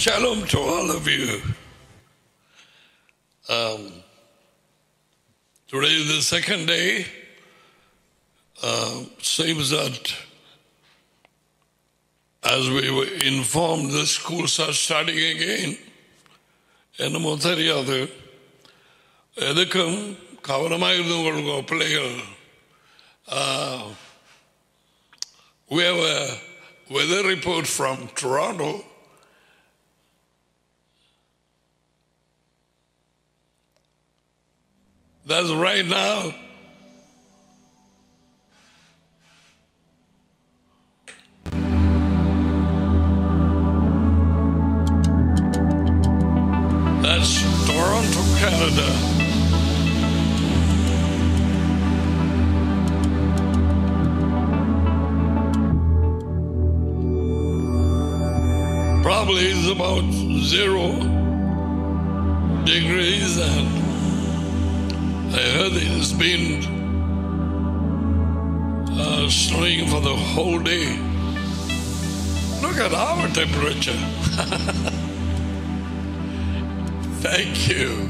Shalom to all of you. Um, today is the second day. Uh, seems that as we were informed, the schools are starting again. என்னமோ தெரியாது எதுக்கும் கவனமாக இருந்து கொள்ளுங்க பிள்ளைகள் Uh, we have a weather report from Toronto. That's right now. That's Toronto, Canada. Probably is about zero degrees and I heard it's been uh, snowing for the whole day. Look at our temperature. Thank you.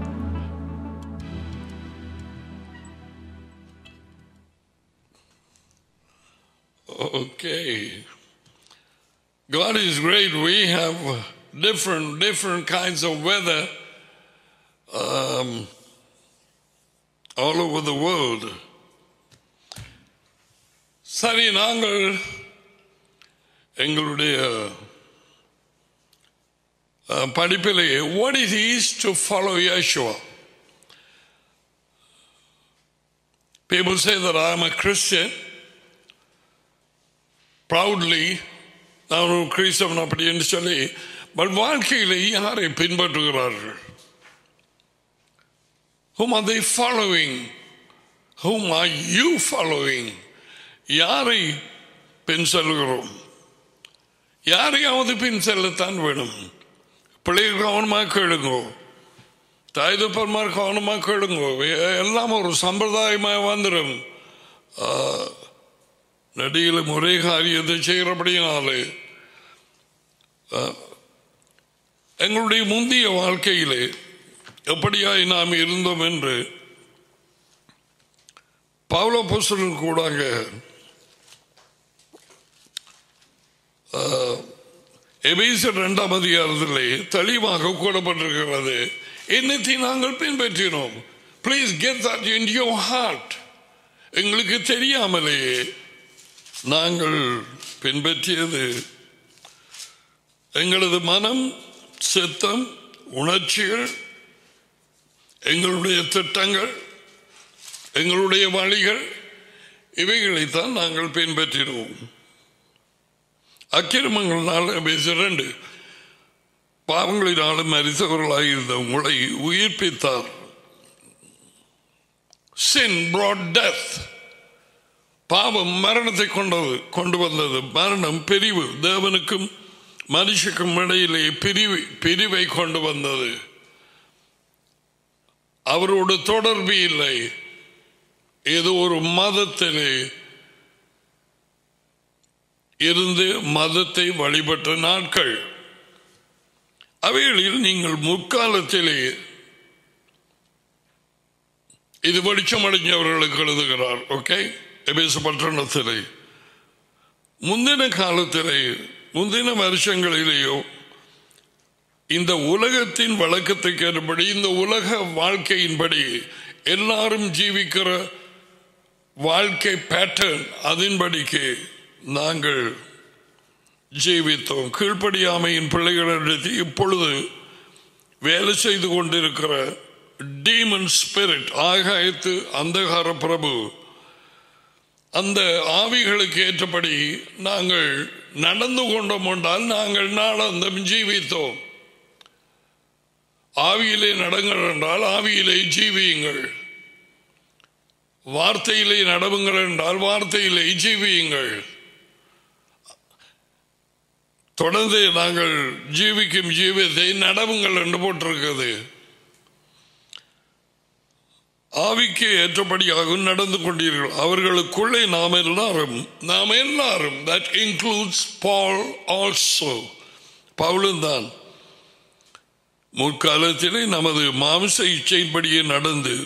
Okay. God is great. We have different different kinds of weather um, all over the world. சரி நாங்கள் எங்களுடைய அஹ், படிப்பிலே what it is to follow Yeshua. People say that I am a Christian proudly நான் ஒரு கிறிஸ்தவன் அப்படின்னு சொல்லி but வாழ்க்கையில் யாரை பின்பற்றுகிறார்கள் whom are they following whom are you following யாரை பின் செல்கிறோம் யாரையாவது பின் செல்லத்தான் வேணும் பிள்ளைகள் கவனமாக கேளுங்கோ தாய் தப்பன்மார் கவனமாக கேளுங்கோ எ- எல்லாம் ஒரு சம்பிரதாயமாக வந்துடும் நடிகளும் ஒரே காரியத்தை செய்கிறபடினாலே அஹ், எங்களுடைய முந்தைய வாழ்க்கையிலே எப்படியாய் நாம் இருந்தோம் என்று பவுல புஸ்தகம் கூடாங்க எபேசர் இரண்டாம் அதிகாரத்திலே தெளிவாக கூறப்பட்டிருக்கிறது என்னத்தை நாங்கள் பின்பற்றினோம் please get that in your heart எங்களுக்கு தெரியாமலேயே நாங்கள் பின்பற்றியது எங்களது மனம் சித்தம் உணர்ச்சிகள் எங்களுடைய திட்டங்கள் எங்களுடைய வழிகள் இவைகளைத்தான் நாங்கள் பின்பற்றினோம் அக்கிரமங்களால் இரண்டு பாவங்களினாலும் மரித்தவர்களாக இருந்த உங்களை உயிர்ப்பித்தார் சின் brought death பாவம் மரணத்தை கொண்டது கொண்டு வந்தது மரணம் பிரிவு தேவனுக்கும் மனுஷக்கும் இடையிலே பிரிவு பிரிவை கொண்டு வந்தது அவரோட தொடர்பு இல்லை ஏதோ ஒரு மதத்திலே இருந்து மதத்தை வழிபட்ட நாட்கள் அவைகளில் நீங்கள் முற்காலத்திலே இது வெளிச்சம் அடைஞ்சவர்களுக்கு எழுதுகிறார் ஓகே எபேச பட்டணத்திலே முந்தின காலத்திலே முந்தின வருஷங்களிலேயோ இந்த உலகத்தின் வழக்கத்துக்கு ஏற்படி இந்த உலக வாழ்க்கையின்படி எல்லாரும் ஜீவிக்கிற வாழ்க்கை பேட்டர்ன் அதன்படிக்கு நாங்கள் ஜீவித்தோம் கீழ்ப்படியாமையின் பிள்ளைகளிடத்தில் இப்பொழுது வேலை செய்து கொண்டிருக்கிற டீமன் ஸ்பிரிட் ஆகாயத்து அந்தகார பிரபு அந்த ஆவிகளுக்கு ஏற்றபடி நாங்கள் நடந்து கொண்டோம் என்றால் நாங்கள் நாளந்தம் ஜீவித்தோம் ஆவியிலே நடங்கள் என்றால் ஆவியிலே ஜீவியுங்கள் வார்த்தையிலே நடவுங்கள் என்றால் வார்த்தையிலே ஜீவியுங்கள் தொடர்ந்து நாங்கள் ஜீவிக்கும் ஜீவியத்தை நடவுங்கள் என்று போட்டிருக்கிறது ஆவிக்கு ஏற்றபடியாக நடந்து கொண்டீர்கள் அவர்களுக்குள்ளே நாம் எல்லாரும் நாம் எல்லாரும் தட் இன்க்ளூட்ஸ் பால் ஆல்சோ பவுலும் தான் முற்காலத்திலே நமது மாம்ச இச்சையின்படியே நடந்து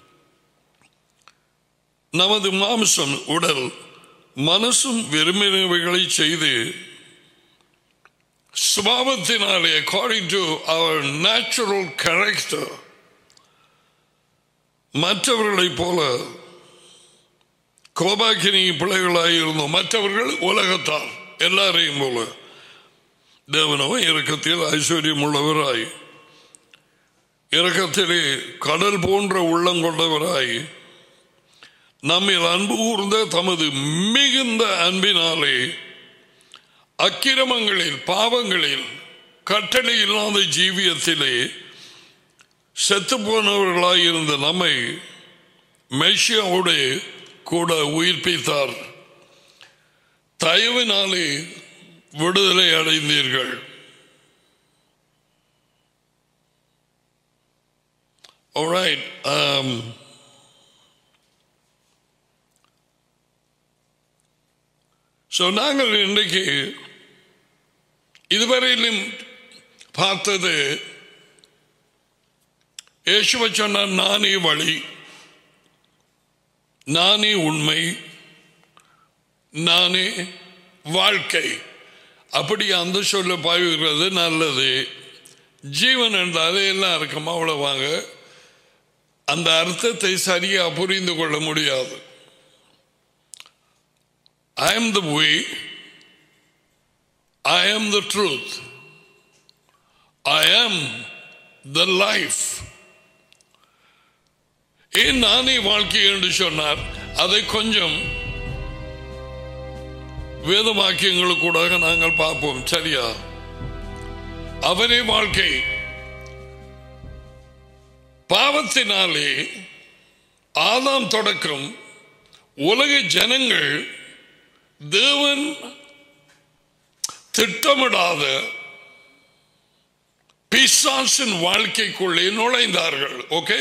நமது மாம்சம் உடல் மனசும் விரும்பினவைகளை செய்து சுபாவத்தினாலே அக்கார்டிங் டு அவர் நேச்சுரல் கேரக்டர் மற்றவர்களைப் போல கோபாக்கினி பிள்ளைகளாக இருந்தோம் மற்றவர்கள் உலகத்தார் எல்லாரையும் போல தேவனோ இறக்கத்தில் ஐஸ்வர்யம் உள்ளவராய் இறக்கத்திலே கடல் போன்ற உள்ளம் கொண்டவராய் நம்மில் அன்பு கூர்ந்த தமது மிகுந்த அன்பினாலே அக்கிரமங்களில் பாவங்களில் கட்டளை இல்லாத ஜீவியத்திலே செத்து போனவர்களாய் இருந்த நம்மை மெஷியாவோடு கூட உயிர்ப்பித்தார் தயவினாலே விடுதலை அடைந்தீர்கள் Alright, um, ஸோ நாங்கள் இன்றைக்கு இதுவரையிலும் பார்த்தது இயேசுவை சொன்னார் நானே வழி நானே உண்மை நானே வாழ்க்கை அப்படி அந்த சொல்ல பாய்கிறது நல்லது ஜீவன் என்றால் எல்லாருக்கும் அவ்வளவாங்க அந்த அர்த்தத்தை சரியா புரிந்து கொள்ள முடியாது I am the way. I am the truth. I am the life. ஏன் நானே வாழ்க்கை என்று சொன்னார் அதை கொஞ்சம் வேதவாக்கியங்களுக்கூடாக நாங்கள் பார்ப்போம் சரியா அவரே வாழ்க்கை பாவத்தினாலே ஆதாம் தொடக்கம் உலக ஜனங்கள் தேவன் திட்டமிடாத பிசாசின் வாழ்க்கைக்குள்ளே நுழைந்தார்கள் okay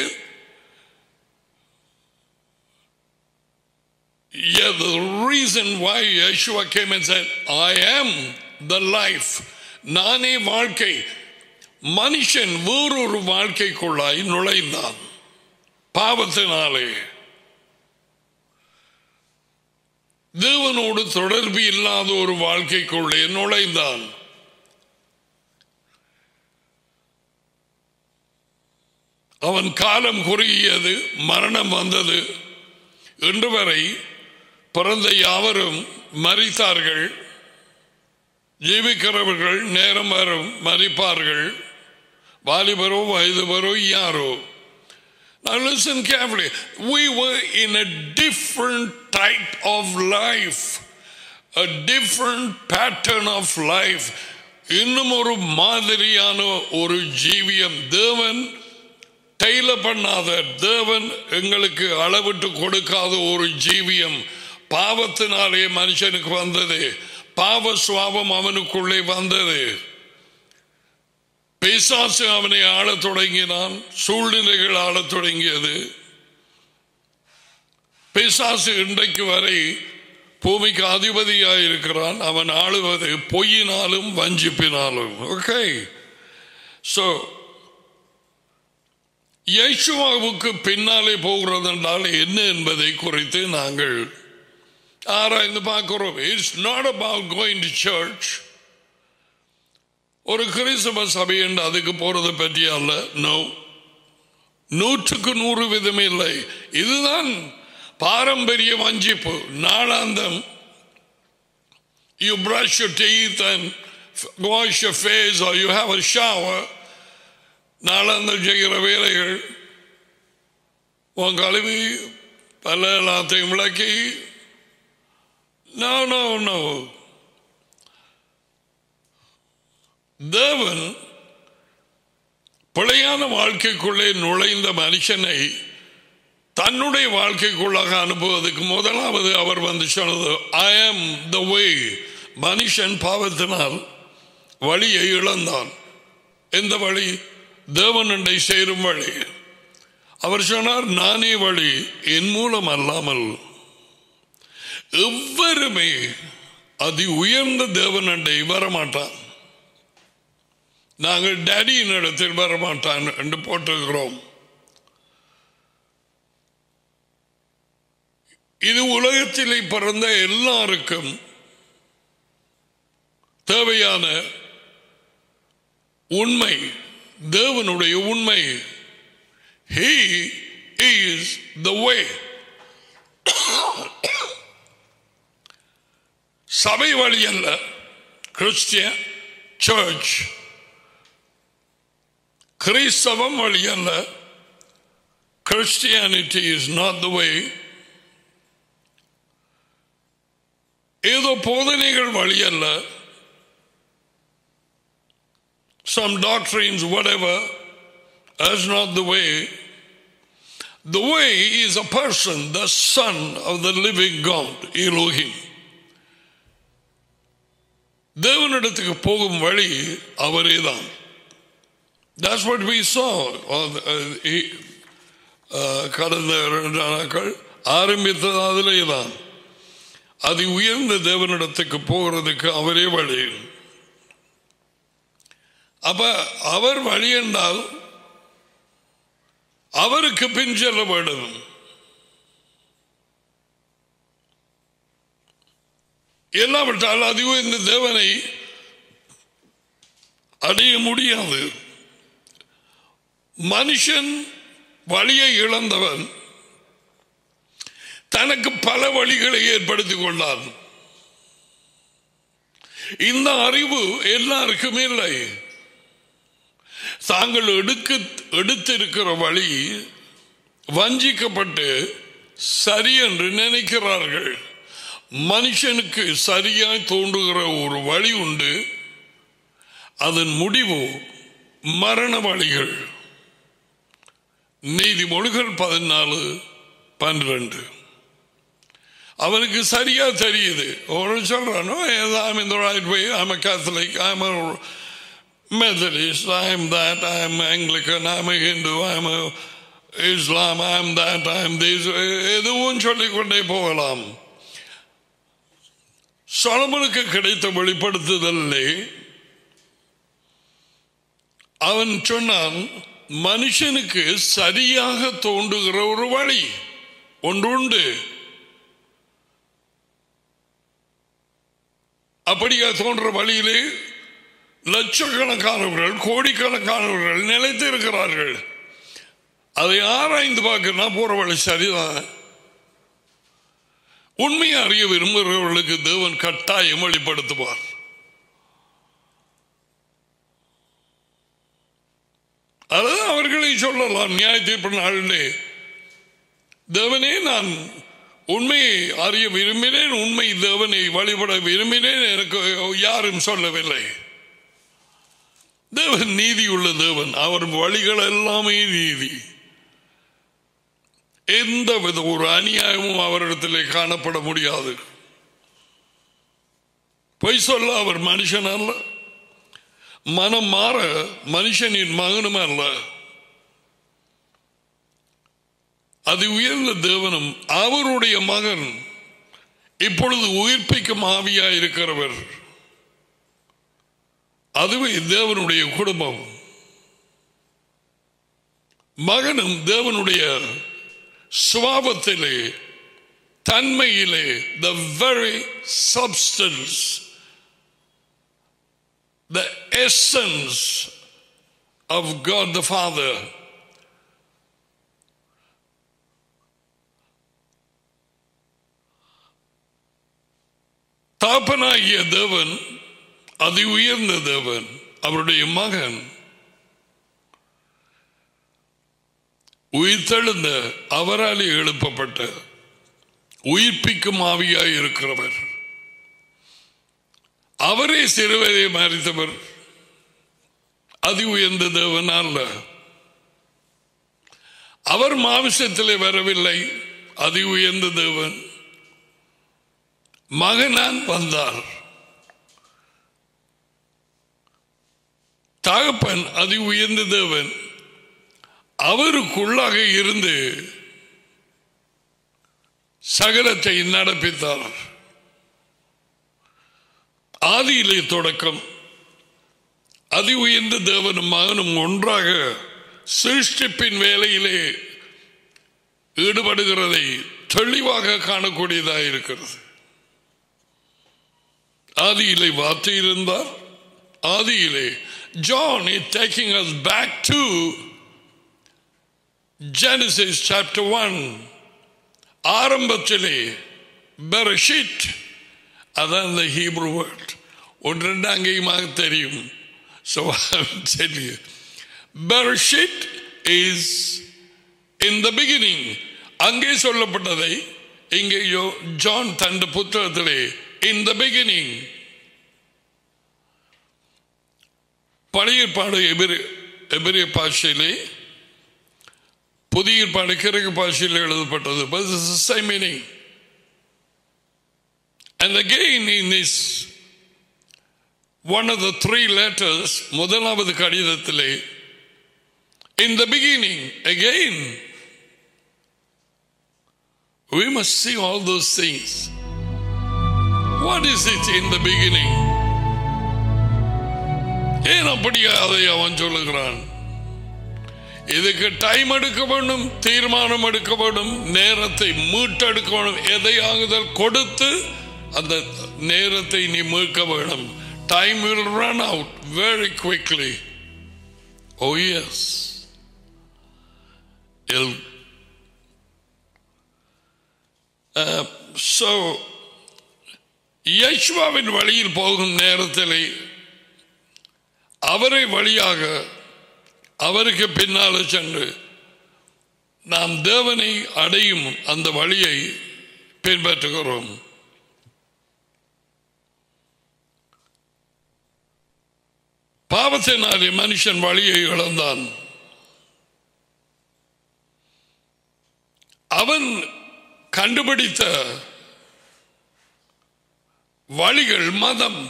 Yeah, the reason why Yeshua came and said, I am the life. நானே வாழ்க்கை மனுஷன் வேறொரு வாழ்க்கைக்குள்ளாய் நுழைந்தான் பாவத்தினாலே தேவனோடு தொடர்பு இல்லாத ஒரு வாழ்க்கைக்குள்ளே நுழைந்தான் அவன் காலம் குறுகியது மரணம் வந்தது இன்று வரை பிறந்த யாவரும் மறித்தார்கள் ஜீவிக்கிறவர்கள் நேரம் வரும் மறிப்பார்கள் வாலிபரோ வயதுபரோ யாரோ Now listen carefully. We were in a different type of life, a different pattern of life. இன்னும் ஒரு மாதிரியான ஒரு ஜீவியம் தேவன் டெய்லர் பண்ணாத தேவன் எங்களுக்கு அளவிட்டு கொடுக்காத ஒரு ஜீவியம் பாவத்தினாலே மனுஷனுக்கு வந்தது பாவ சுவாபம் அவனுக்குள்ளே வந்தது பிசாசு அவனை ஆளத் தொடங்கினான் சூழ்நிலைகள் ஆளத் தொடங்கியது பிசாசு இன்றைக்கு வரை பூமிக்கு அதிபதியாக இருக்கிறான் அவன் ஆளுவது பொய்யினாலும் வஞ்சிப்பினாலும் ஓகே ஸோ யேசுவாவுக்கு பின்னாலே போகிறது என்றால் என்ன என்பதை குறித்து நாங்கள் ஆராய்ந்து பார்க்கிறோம் it's not about going to church ஒரு கிறிஸ்தவ சபை என்று அதுக்கு போறது பற்றி அல்ல நோ நூற்றுக்கு நூறு விதம் இல்லை இதுதான் பாரம்பரிய வஞ்சிப்பு நாளாந்தம் you brush you teeth and wash you face are you have a shower நாளாந்தம் செய்கிற வேலைகள் உன் கழுவி பல எல்லாத்தையும் விளக்கி நோ நோ நோ தேவன் பிழையான வாழ்க்கைக்குள்ளே நுழைந்த மனுஷனை தன்னுடைய வாழ்க்கைக்குள்ளாக அனுப்புவதற்கு முதலாவது அவர் வந்து சொன்னது ஐ ஆம் த வே மனுஷன் பாவத்தினால் வழியை இழந்தான் எந்த வழி தேவனண்டை சேரும் வழி அவர் சொன்னார் நானே வழி என் மூலம் அல்லாமல் எவ்வருமே அதி உயர்ந்த தேவனண்டை வரமாட்டான் நாங்கள் டேடியின் இடத்தில் வரமாட்டான் என்று போட்டிருக்கிறோம் இது உலகத்திலே பிறந்த எல்லாருக்கும் தேவையான உண்மை தேவனுடைய உண்மை He is the way. சபை வழி அல்ல கிறிஸ்டியன் சர்ச் கிறிஸ்தவம் வழி அல்ல Christianity is not the way ஏதோ போதனைகள் வழி அல்ல some doctrines, whatever, that's not the way. The way is a person, the son of the living God, Elohim. தேவனிடத்துக்கு போகும் வழி அவரே தான் That's what we saw on, uh, he- uh, கடந்த ரெண்டு நாட்கள் ஆரம்பித்தது அதிலே தான் அது உயர்ந்த தேவனிடத்துக்கு போகிறதுக்கு அவரே வழி அப்ப அவர் வழி என்றால் அவருக்கு பின் செல்ல வேண்டும் இல்லாவிட்டால் அதுவும் இந்த தேவனை அடைய முடியாது மனுஷன் வழியை இழந்தவன் தனக்கு பல வழிகளை ஏற்படுத்திக் கொண்டான் இந்த அறிவு எல்லாருக்கும் இல்லை தாங்கள் எடுக்க எடுத்திருக்கிற வழி வஞ்சிக்கப்பட்டு சரி என்று நினைக்கிறார்கள் மனுஷனுக்கு சரியாய் தோன்றுகிற ஒரு வழி உண்டு அதன் முடிவு மரண வழிகள் நீதிமொழிகள் பதினாலு பன்னிரண்டு அவனுக்கு சரியா தெரியுது ஒரு சொல்றானோ I'm in the right way I'm a Catholic I'm a Methodist I'm that I'm Anglican I'm a Hindu I'm a Islam I'm that I'm this எதுவும் சொல்லிக்கொண்டே போகலாம் சொலமனுக்கு கிடைத்த வெளிப்படுத்துதலே அவன் சொன்னான் மனுஷனுக்கு சரியாக தோன்றுகிற ஒரு வழி ஒன்றுண்டு அப்படியா தோன்ற வழியிலே லட்சக்கணக்கானவர்கள் கோடிக்கணக்கானவர்கள் நிலைத்து இருக்கிறார்கள் அதை ஆராய்ந்து பார்க்கணும்னா போற வழி சரிதான் உண்மையை அறிய விரும்புகிறவர்களுக்கு தேவன் கட்டாயம் வெளிப்படுத்துவார் அதாவது அவர்களை சொல்லலாம் நியாய தீர்ப்பு நாளிலே தேவனே நான் உண்மையை அறிய விரும்பினேன் உண்மை தேவனை வழிபட விரும்பினேன் எனக்கு யாரும் சொல்லவில்லை தேவன் நீதி உள்ள தேவன் அவர் வழிகள் எல்லாமே நீதி எந்த வித ஒரு அநியாயமும் அவரிடத்திலே காணப்பட முடியாது பொய் சொல்ல அவர் மனுஷன் அல்ல மனம் மாற மனுஷனின் மகனும் அல்ல அது உயர்ந்த தேவனும் அவருடைய மகன் இப்பொழுது உயிர்ப்பிக்கும் ஆவியா இருக்கிறவர் அதுவே தேவனுடைய குடும்பம் மகனும் தேவனுடைய சுவாபத்திலே தன்மையிலே the very substance the essence of God the father தாப்பனாகிய தேவன் அதி உயர்ந்த தேவன் அவருடைய மகன் உயிர்த்தெழுந்த அவராலே எழுப்பப்பட்ட உயிர்ப்பிக்கும் ஆவியாய் இருக்கிறவர் அவரே சிறுவரை மறித்தவர் அதி உயர்ந்த தேவன் அல்ல அவர் மாமிசத்திலே வரவில்லை அதி உயர்ந்த தேவன் மகனான் வந்தார் தகப்பன் அதி உயர்ந்த தேவன் அவருக்குள்ளாக இருந்து சகலத்தை நடப்பித்தார் ஆதியிலே தொடக்கம் அதி உயர்ந்த தேவனும் மகனும் ஒன்றாக சிருஷ்டிப்பின் வேலையிலே ஈடுபடுகிறதை தெளிவாக காணக்கூடியதாக இருக்கிறது ஆதியிலே வார்த்தை இருந்தார் ஆதியிலே John is taking us back to Genesis chapter 1 ஆரம்பத்திலே பெரஷிட் அதான் இந்த ஹீப்ரு வேர்ட் ஒன்று ரெண்டு அங்கேயுமாக தெரியும் so tell you Bereshit is in the beginning அங்கே சொல்லப்பட்டதை இங்கேயோ ஜான் தந்த புத்தகத்திலே இன் த பிகினிங் பழைய ஏற்பாடு எபிரி எபிரிய பாஷையிலே புதிய ஏற்பாடு கிழக்கு பாஷையில் எழுதப்பட்டது but this is the same meaning and again in this one of the three letters முதலாவது கடிதத்திலே in the beginning again we must see all those things what is it in the beginning ஏன் அப்படியே அதை அவன் சொல்லுகிறான் இதுக்கு time எடுக்க வேண்டும் தீர்மானம் எடுக்க வேண்டும் நேரத்தை மீட்டெடுக்க வேண்டும் எதையாகுதல் கொடுத்து அந்த நேரத்தை நீ மீட்க வேண்டும் time will run out very quickly oh yes so யஷ்வாவின் வழியில் போகும் நேரத்திலே அவரை வழியாக அவருக்கு பின்னால சென்று நாம் தேவனை அடையும் அந்த வழியை பின்பற்றுகிறோம் பாவத்தினாலே மனுஷன் வழியை இழந்தான் அவன் கண்டுபிடித்த வழிகள் மதம்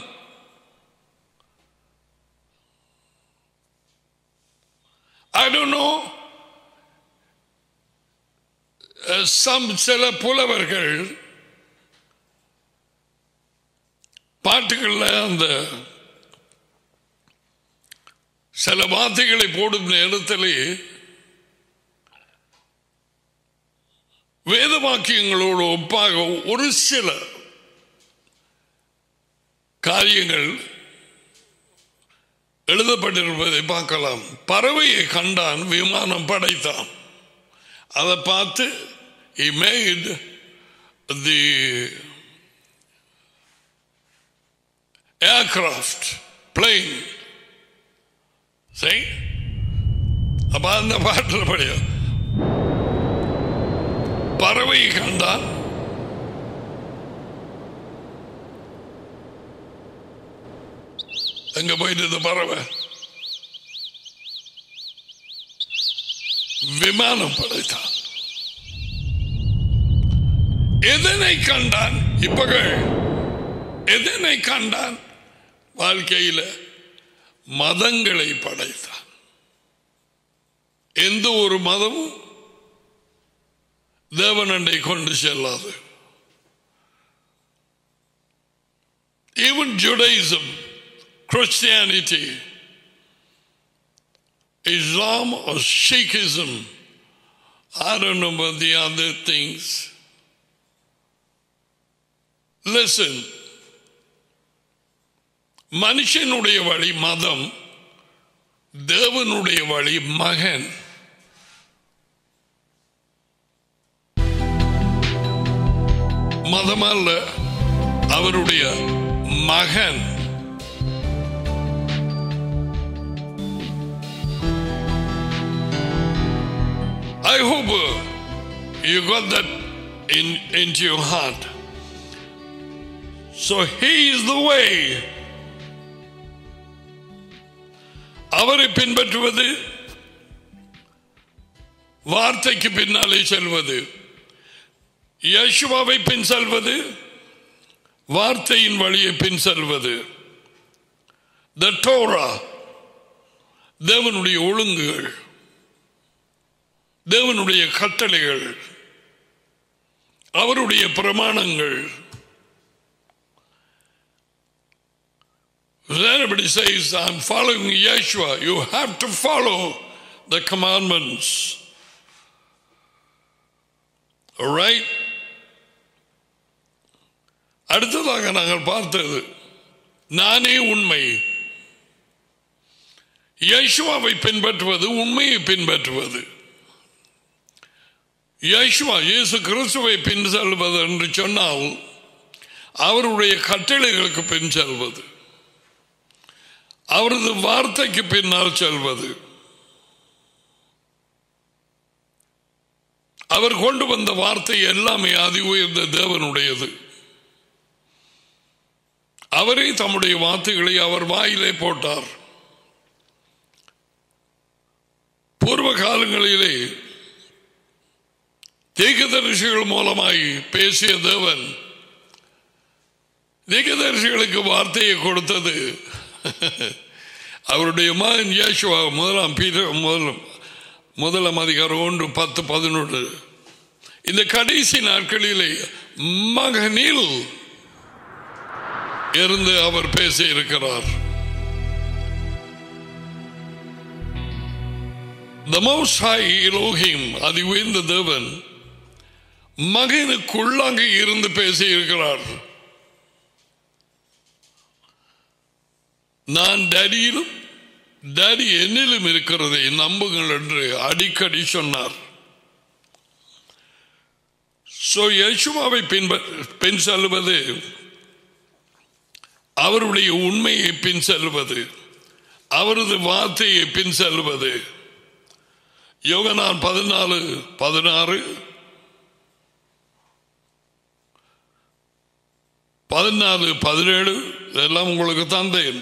I don't know. Uh, some சில புலவர்கள் பாட்டுகளில் அந்த சில வார்த்தைகளை போடும் நேரத்திலே வேத வாக்கியங்களோடு ஒப்பாக ஒரு சில காரியங்கள் எழுதப்பட்டிருப்பதை பார்க்கலாம் பறவையை கண்டான் விமானம் படைத்தான் அதை பார்த்து he made the aircraft plane சரி அப்ப அந்த பாட்டில் படிய பறவையை கண்டான் எங்க போயிட்டு இந்த பறவை விமானம் படைத்தான் எதனை கண்டான் இப்பகள் எதனை கண்டான் வாழ்க்கையில மதங்களை படைத்தான் எந்த ஒரு மதமும் தேவனண்டை கொண்டு செல்லாது even Judaism Christianity, Islam or Sikhism, I don't know about the other things. Listen, மனுஷனுடைய வழி மதம் தேவனுடைய வழி மகன் மதம் அல்ல அவருடைய மகன் I hope uh, you got that in into your heart. So he is the way. அவரை பின்பற்றுவது வார்த்தைக்கு பின்னாலே செல்வது யேசுவாவை பின் செல்வது வார்த்தையின் வழியை பின் செல்வது த டோரா தேவனுடைய ஒழுங்குகள் தேவனுடைய கட்டளைகள் அவருடைய பிரமாணங்கள் If anybody says, I'm following Yeshua, you have to follow the commandments. All right? அடுத்ததாக நாங்கள் பார்த்தது நானே உண்மை யேசுவாவை பின்பற்றுவது உண்மையை பின்பற்றுவது யேசுவா இயேசு கிறிஸ்துவை பின் செல்வது என்று சொன்னால் அவருடைய கட்டளைகளுக்கு பின் செல்வது அவரது வார்த்தைக்கு பின்னால் செல்வது அவர் கொண்டு வந்த வார்த்தை எல்லாமே அதி உயர்ந்த தேவனுடையது அவரே தம்முடைய வார்த்தைகளை அவர் வாயிலே போட்டார் பூர்வ காலங்களிலே தீர்க்கதரிசிகள் மூலமாய் பேசிய தேவன் தீர்க்கதரிசிகளுக்கு வார்த்தையை கொடுத்தது அவருடைய மகன் இயேசுவா முதலாம் பீர முதல் முதலாம் அதிகாரம் ஒன்று பத்து பதினொன்று இந்த கடைசி நாட்களிலே மகனில் இருந்து அவர் பேசி இருக்கிறார் The Most High Elohim, அதி உயர்ந்த தேவன் மகனுக்குள்ளாக இருந்து பேசி இருக்கிறார் நான் டேடியிலும் டேடி என்னிலும் இருக்கிறதை நம்புங்கள் என்று அடிக்கடி சொன்னார் சோ யேசுவாவை பின்ப பின் செல்வது அவருடைய உண்மையை பின் செல்வது அவரது வார்த்தையை பின் செல்வது யோகனான் பதினாலு பதினாறு பதினாலு பதினேழு இதெல்லாம் உங்களுக்கு தந்தேன்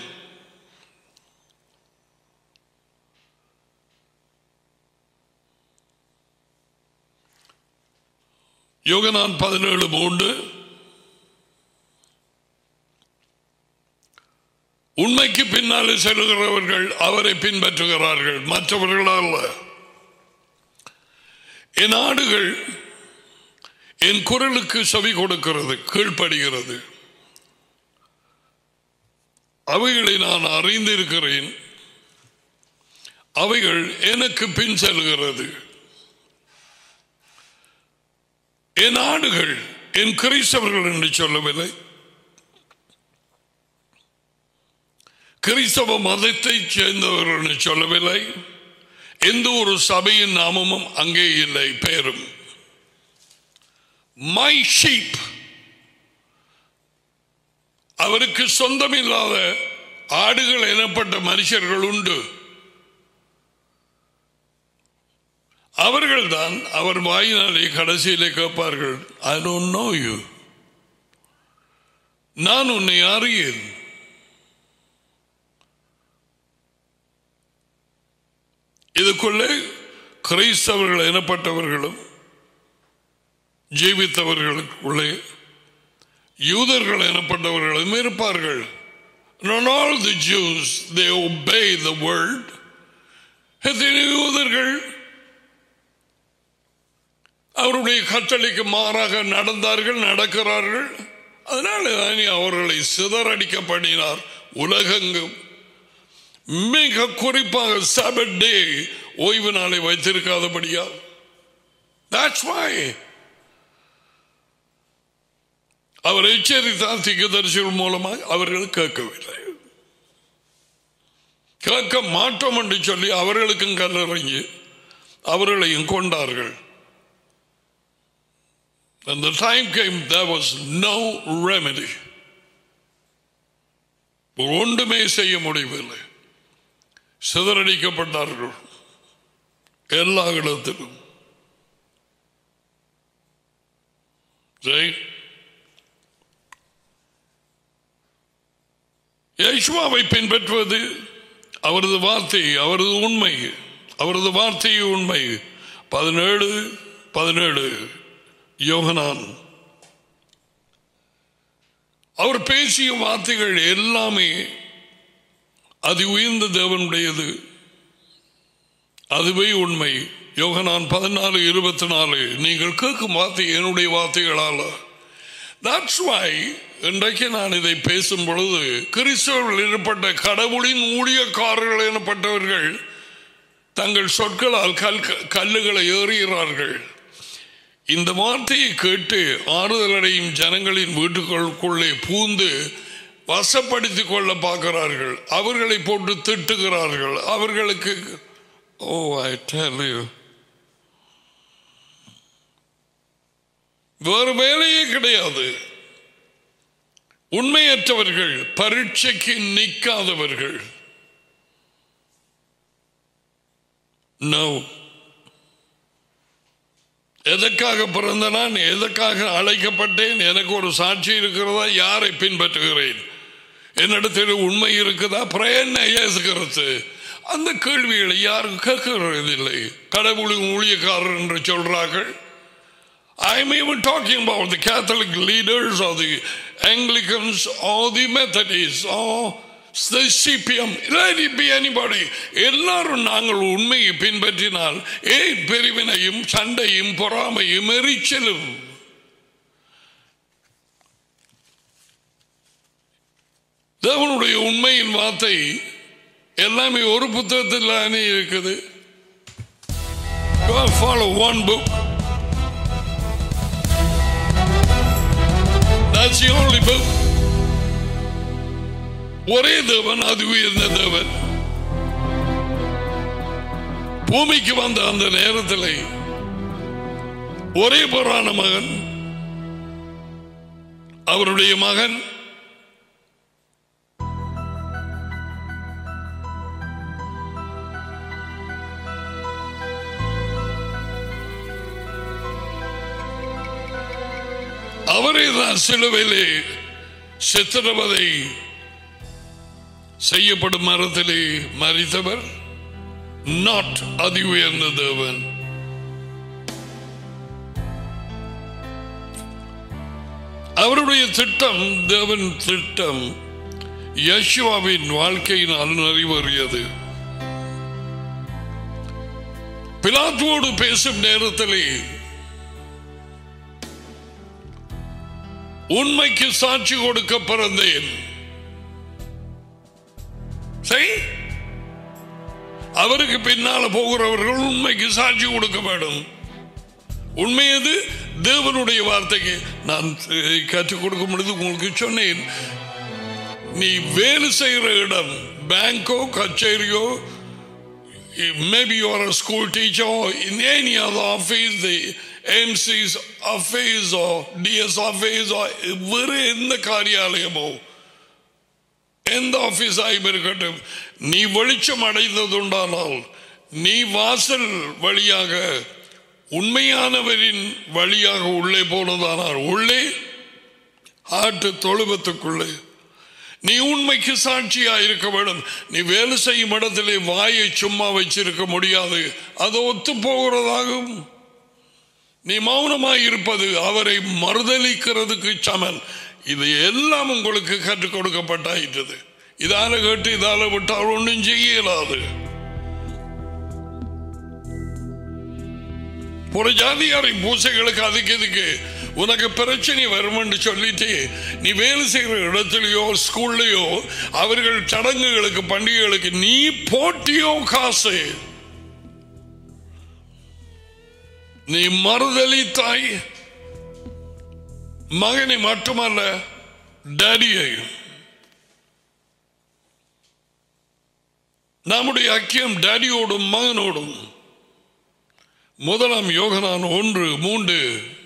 யோகனான் பதினேழு மூன்று உண்மைக்கு பின்னாலே செல்கிறவர்கள் அவரை பின்பற்றுகிறார்கள் மற்றவர்கள் அல்ல என் ஆடுகள் என் குரலுக்கு செவி கொடுக்கிறது கீழ்ப்படுகிறது அவைகளை நான் அறிந்திருக்கிறேன் அவைகள் எனக்கு பின் செல்கிறது என் ஆடுகள் என் கிறிஸ்தவர்கள் என்று சொல்லவில்லை கிறிஸ்தவ மதத்தை சேர்ந்தவர்கள் என்று சொல்லவில்லை எந்த ஒரு சபையின் நாமமும் அங்கே இல்லை பெயரும் மை ஷீப் அவருக்கு சொந்தமில்லாத ஆடுகள் எனப்பட்ட மனுஷர்கள் உண்டு அவர்கள்தான் அவர் வாயினாலே கடைசியிலே கேட்பார்கள் ஐ டோன்ட் நோ யூ நான் உன்னை அறியேன் இதுக்குள்ளே கிறிஸ்தவர்கள் எனப்பட்டவர்களும் ஜீவித்தவர்களுக்குள்ளே யூதர்கள் எனப்பட்டவர்களும் இருப்பார்கள் Not all the Jews, they obey the word. எத்தனை யூதர்கள் அவருடைய கட்டளைக்கு மாறாக நடந்தார்கள் நடக்கிறார்கள் அதனால தானே அவர்களை சிதறடிக்க பண்ணினார் உலகெங்கும் மிக குறிப்பாக சபட் டே ஓய்வு நாளை வைத்திருக்காதபடியா That's why அவர் எச்சரித்தார் திகதரிசிகள் மூலமாக அவர்கள் கேட்கவில்லை கேட்க மாட்டோம் என்று சொல்லி அவர்களுக்கும் கல்லறிஞ்சு அவர்களையும் கொண்டார்கள் And the time came, there was no remedy. ஒன்றுமே செய்ய முடியவில்லை சிதறடிக்கப்பட்டார்கள் எல்லா இடத்திலும் Right? யேசுவாவை பின்பற்றுவது அவரது வார்த்தை அவரது உண்மை அவரது வார்த்தை உண்மை பதினேழு பதினேழு யோகனான் அவர் பேசிய வார்த்தைகள் எல்லாமே அது உயர்ந்த தேவனுடையது அதுவே உண்மை யோகனான் பதினாலு இருபத்தி நாலு நீங்கள் கேட்கும் வார்த்தை என்னுடைய வார்த்தைகளால That's why இன்றைக்கு நான் இதை பேசும் பொழுது கிறிஸ்தவர்கள் ஏற்பட்ட கடவுளின் ஊழியக்காரர்கள் எனப்பட்டவர்கள் தங்கள் சொற்களால் கல் கல்லுகளை ஏறுகிறார்கள் இந்த வார்த்தையை கேட்டு ஆறுதல் அடையும் ஜனங்களின் வீட்டுக்குள்ளே பூந்து வசப்படுத்திக் கொள்ள பார்க்கிறார்கள் அவர்களை போட்டு திட்டுகிறார்கள் அவர்களுக்கு ஓ ஐ டெல் யூ வேறு வேலையே கிடையாது உண்மையற்றவர்கள் பரீட்சைக்கு நிற்காதவர்கள் நோ எதற்காக பிறந்த நான் எதற்காக அழைக்கப்பட்டேன் எனக்கு ஒரு சாட்சி இருக்கிறதா யாரை பின்பற்றுகிறேன் என்னிடத்தில் உண்மை இருக்குதா பிரயன்ன ஏசுகிறது அந்த கேள்விகளை யாரும் கேட்கிறதில்லை கடவுளின் ஊழியக்காரர் என்று சொல்றார்கள் I'm even talking about the Catholic leaders or the Anglicans or the Methodists or the CPM. Let it be anybody. எல்லாரும் நாங்கள் உண்மையை பின்பற்றினால் ஏன் பிரிவினையும் சண்டையும் பொறாமையும் எரிச்சலும் தேவனுடைய உண்மையின் வார்த்தை எல்லாமே ஒரு புத்தகத்தில் தானே இருக்குது follow one book That's the only book. ஒரே தேவன் அது உயர்ந்த தேவன் பூமிக்கு வந்த அந்த நேரத்தில் ஒரே புறான மகன் அவருடைய மகன் அவரே தான் சிலுவையிலே சித்திரவதை செய்யப்படும் மரத்திலே மறித்தவர் நாட் அதி உயர்ந்த தேவன் அவருடைய திட்டம் தேவன் திட்டம் யசுவாவின் வாழ்க்கையினால் நிறைவேறியது பிலாத்துவோடு பேசும் நேரத்திலே உண்மைக்கு சாட்சி கொடுக்க பிறந்தேன் சரி அவருக்கு பின்னால போகிறவர்கள் உண்மைக்கு சாட்சி கொடுக்க வேண்டும் உண்மை எது தேவனுடைய வார்த்தைக்கு நான் கற்றுக் கொடுக்கும் பொழுது உங்களுக்கு சொன்னேன் நீ வேலை செய்கிற இடம் பேங்கோ கச்சேரியோ maybe you are a school teacher or in any other office, the MC's office or DS office or வேறு எந்த காரியாலயமோ எந்த ஆபீஸ் ஆயும் இருக்கட்டும் நீ வெளிச்சம் அடைந்ததுண்டானால் நீ வாசல் வழியாக உண்மையானவரின் வழியாக உள்ளே போனதானால் உள்ளே ஆட்டு தொழுவத்துக்குள்ளே நீ உண்மைக்கு சாட்சியா இருக்க வேண்டும் நீ வேலை செய்யும் இடத்திலே வாயை சும்மா வச்சிருக்க முடியாது அது ஒத்து போகிறதாகும் நீ மௌனமாய் இருப்பது அவரை மறுதளிக்கிறதுக்கு சமன் இது எல்லாம் உங்களுக்கு கற்றுக் கொடுக்கப்பட்டாயிட்டது இதால கேட்டு இதால விட்டால் ஒன்றும் செய்ய இயலாது ஒரு ஜாதியாரை பூசைகளுக்கு அதுக்கு இதுக்கு உனக்கு பிரச்சனை வரும் சொல்லிட்டு நீ வேலை செய்கிற இடத்துலயோ ஸ்கூல்லையோ அவர்கள் சடங்குகளுக்கு பண்டிகைகளுக்கு நீ போட்டியோ காசு நீ மறுதளித்தாய் மகனை மட்டுமல்ல டேடியை நம்முடைய ஐக்கியம் டேடியோடும் மகனோடும் முதலாம் யோகனான் ஒன்று மூன்று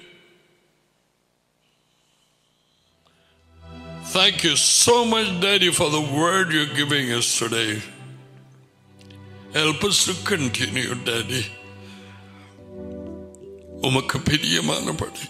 Thank you so much, Daddy, for the word you're giving us today. Help us to continue, Daddy. உமக்கு பிரியமானபடி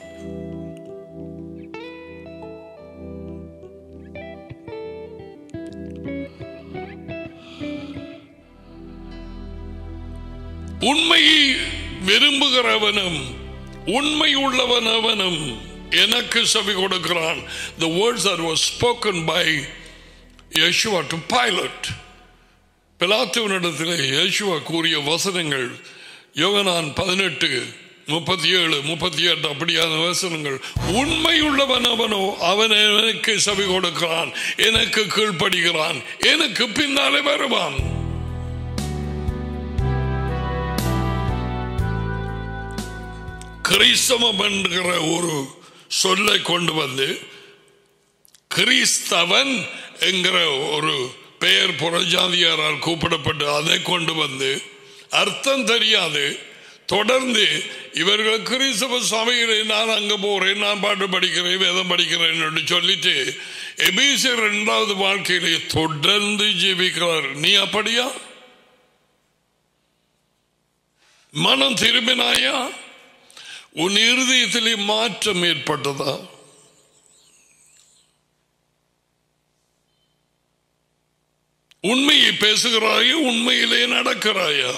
உண்மையை விரும்புகிறவனும் உண்மை உள்ளவன் அவனும் எனக்கு செவி கொடுக்கிறான் the words that was spoken by Yeshua to Pilate பிலாத்துவனிடத்திலே Yeshua கூறிய வசனங்கள் யோகனான் பதினெட்டு முப்பத்தி ஏழு முப்பத்தி எட்டு அப்படியான வசனங்கள் உண்மையுள்ளவன் அவனோ அவன் எனக்கு செவி கொடுக்கிறான் எனக்கு கீழ்ப்படுகிறான் எனக்கு பின்னாலே வருவான் கிறிஸ்தவம் என்கிற ஒரு சொல்லை கொண்டு வந்து கிறிஸ்தவன் என்கிற ஒரு பெயர் புறஜாதியாரால் கூப்பிடப்பட்டு அதை கொண்டு வந்து அர்த்தம் தெரியாது தொடர்ந்து இவர்கள் கிறிஸ்தவ சபையிலே நான் அங்க போறேன் நான் பாட்டு படிக்கிறேன் வேதம் படிக்கிறேன் என்று சொல்லிட்டு எபிசியர் இரண்டாவது வாழ்க்கையிலே தொடர்ந்து ஜீவிக்கிறார் நீ அப்படியா மனம் திரும்பினாயா உன் இருதயத்திலே மாற்றம் ஏற்பட்டதா உண்மையை பேசுகிறாயா உண்மையிலே நடக்கிறாயா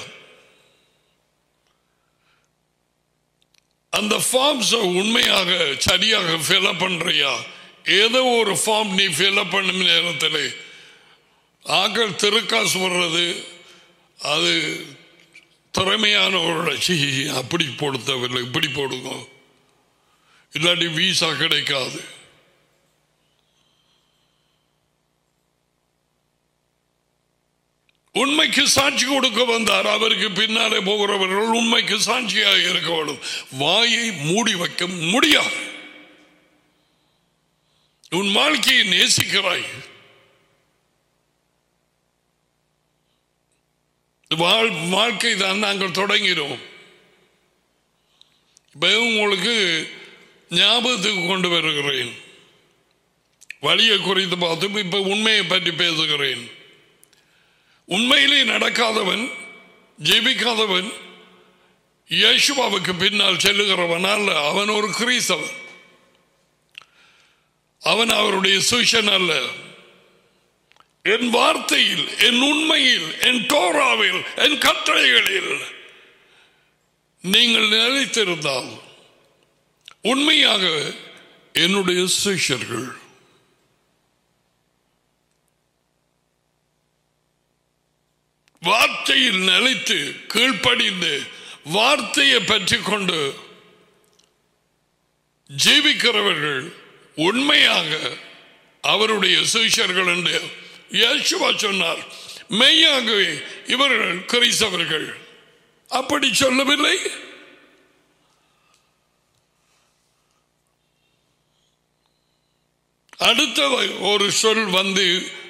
அந்த ஃபார்ம்ஸ் உண்மையாக சரியாக ஃபில்அப் பண்றியா ஏதோ ஒரு ஃபார்ம் நீ ஃபில்அப் பண்ணும் நேரத்தில் ஆக்கள் திருக்காசு வர்றது அது திறமையானவரோட சி அப்படி போட தேவையில்லை இப்படி போடுங்க இல்லாட்டி வீசா கிடைக்காது உண்மைக்கு சாட்சி கொடுக்க வந்தார் அவருக்கு பின்னாலே போகிறவர்கள் உண்மைக்கு சாட்சியாக இருக்க வேண்டும் வாயை மூடி வைக்க முடியாது உன் வாழ்க்கையை நேசிக்கிறாய் வாழ் வாழ்க்கை தான் நாங்கள் தொடங்கினோம் இப்ப உங்களுக்கு ஞாபகத்துக்கு கொண்டு வருகிறேன் வழியை குறித்து பார்த்து இப்ப உண்மையை பற்றி பேசுகிறேன் உண்மையிலே நடக்காதவன் ஜெபிக்காதவன் யேசுவாவுக்கு பின்னால் செல்லுகிறவன் அல்ல அவன் ஒரு கிறிஸ்தவன் அவன் அவருடைய சுஷன் அல்ல என் வார்த்தையில் என் உண்மையில் என் தோராவில் என் கட்டளைகளில் நீங்கள் நிலைத்திருந்தால் உண்மையாக என்னுடைய சிஷ்யர்கள் வார்த்தையில் நிலைத்து கீழ்ப்படிந்து வார்த்தையை பற்றி கொண்டு ஜீவிக்கிறவர்கள் உண்மையாக அவருடைய சிஷர்கள் என்று யேசுவா சொன்னார் மெய்யாகவே இவர்கள் கிறிஸ்தவர்கள் அப்படி சொல்லவில்லை அடுத்த ஒரு சொல் வந்து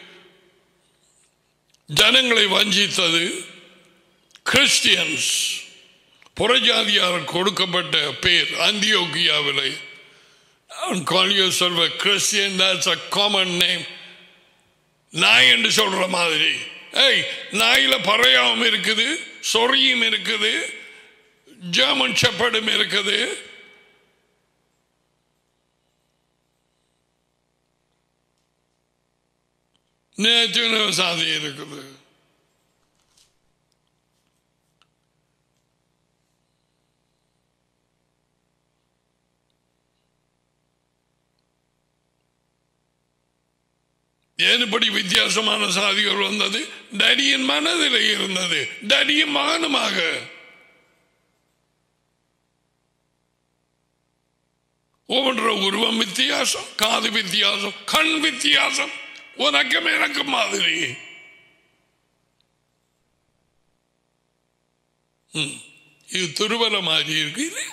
ஜனங்களை வஞ்சித்தது கிறிஸ்டியன்ஸ் புறஜாதியார் கொடுக்கப்பட்ட பேர் அந்தியோகியாவிலே call yourself a Christian, that's a common name. நாய் என்று சொல்ற மாதிரி ஏய் நாயில பறையாவும் இருக்குது சொறியும் இருக்குது ஜெர்மன் செப்படும் இருக்குது நேற்று சாதி இருக்குது ஏன் இப்படி வித்தியாசமான சாதிகள் வந்தது டடியின் மனதில் இருந்தது டடியும் மகனுமாக ஒவ்வொன்ற உருவம் வித்தியாசம் காது வித்தியாசம் கண் வித்தியாசம் உனக்கும் எனக்கு மாதிரி ம், இது திருவல மாதிரி இருக்கு இல்லையா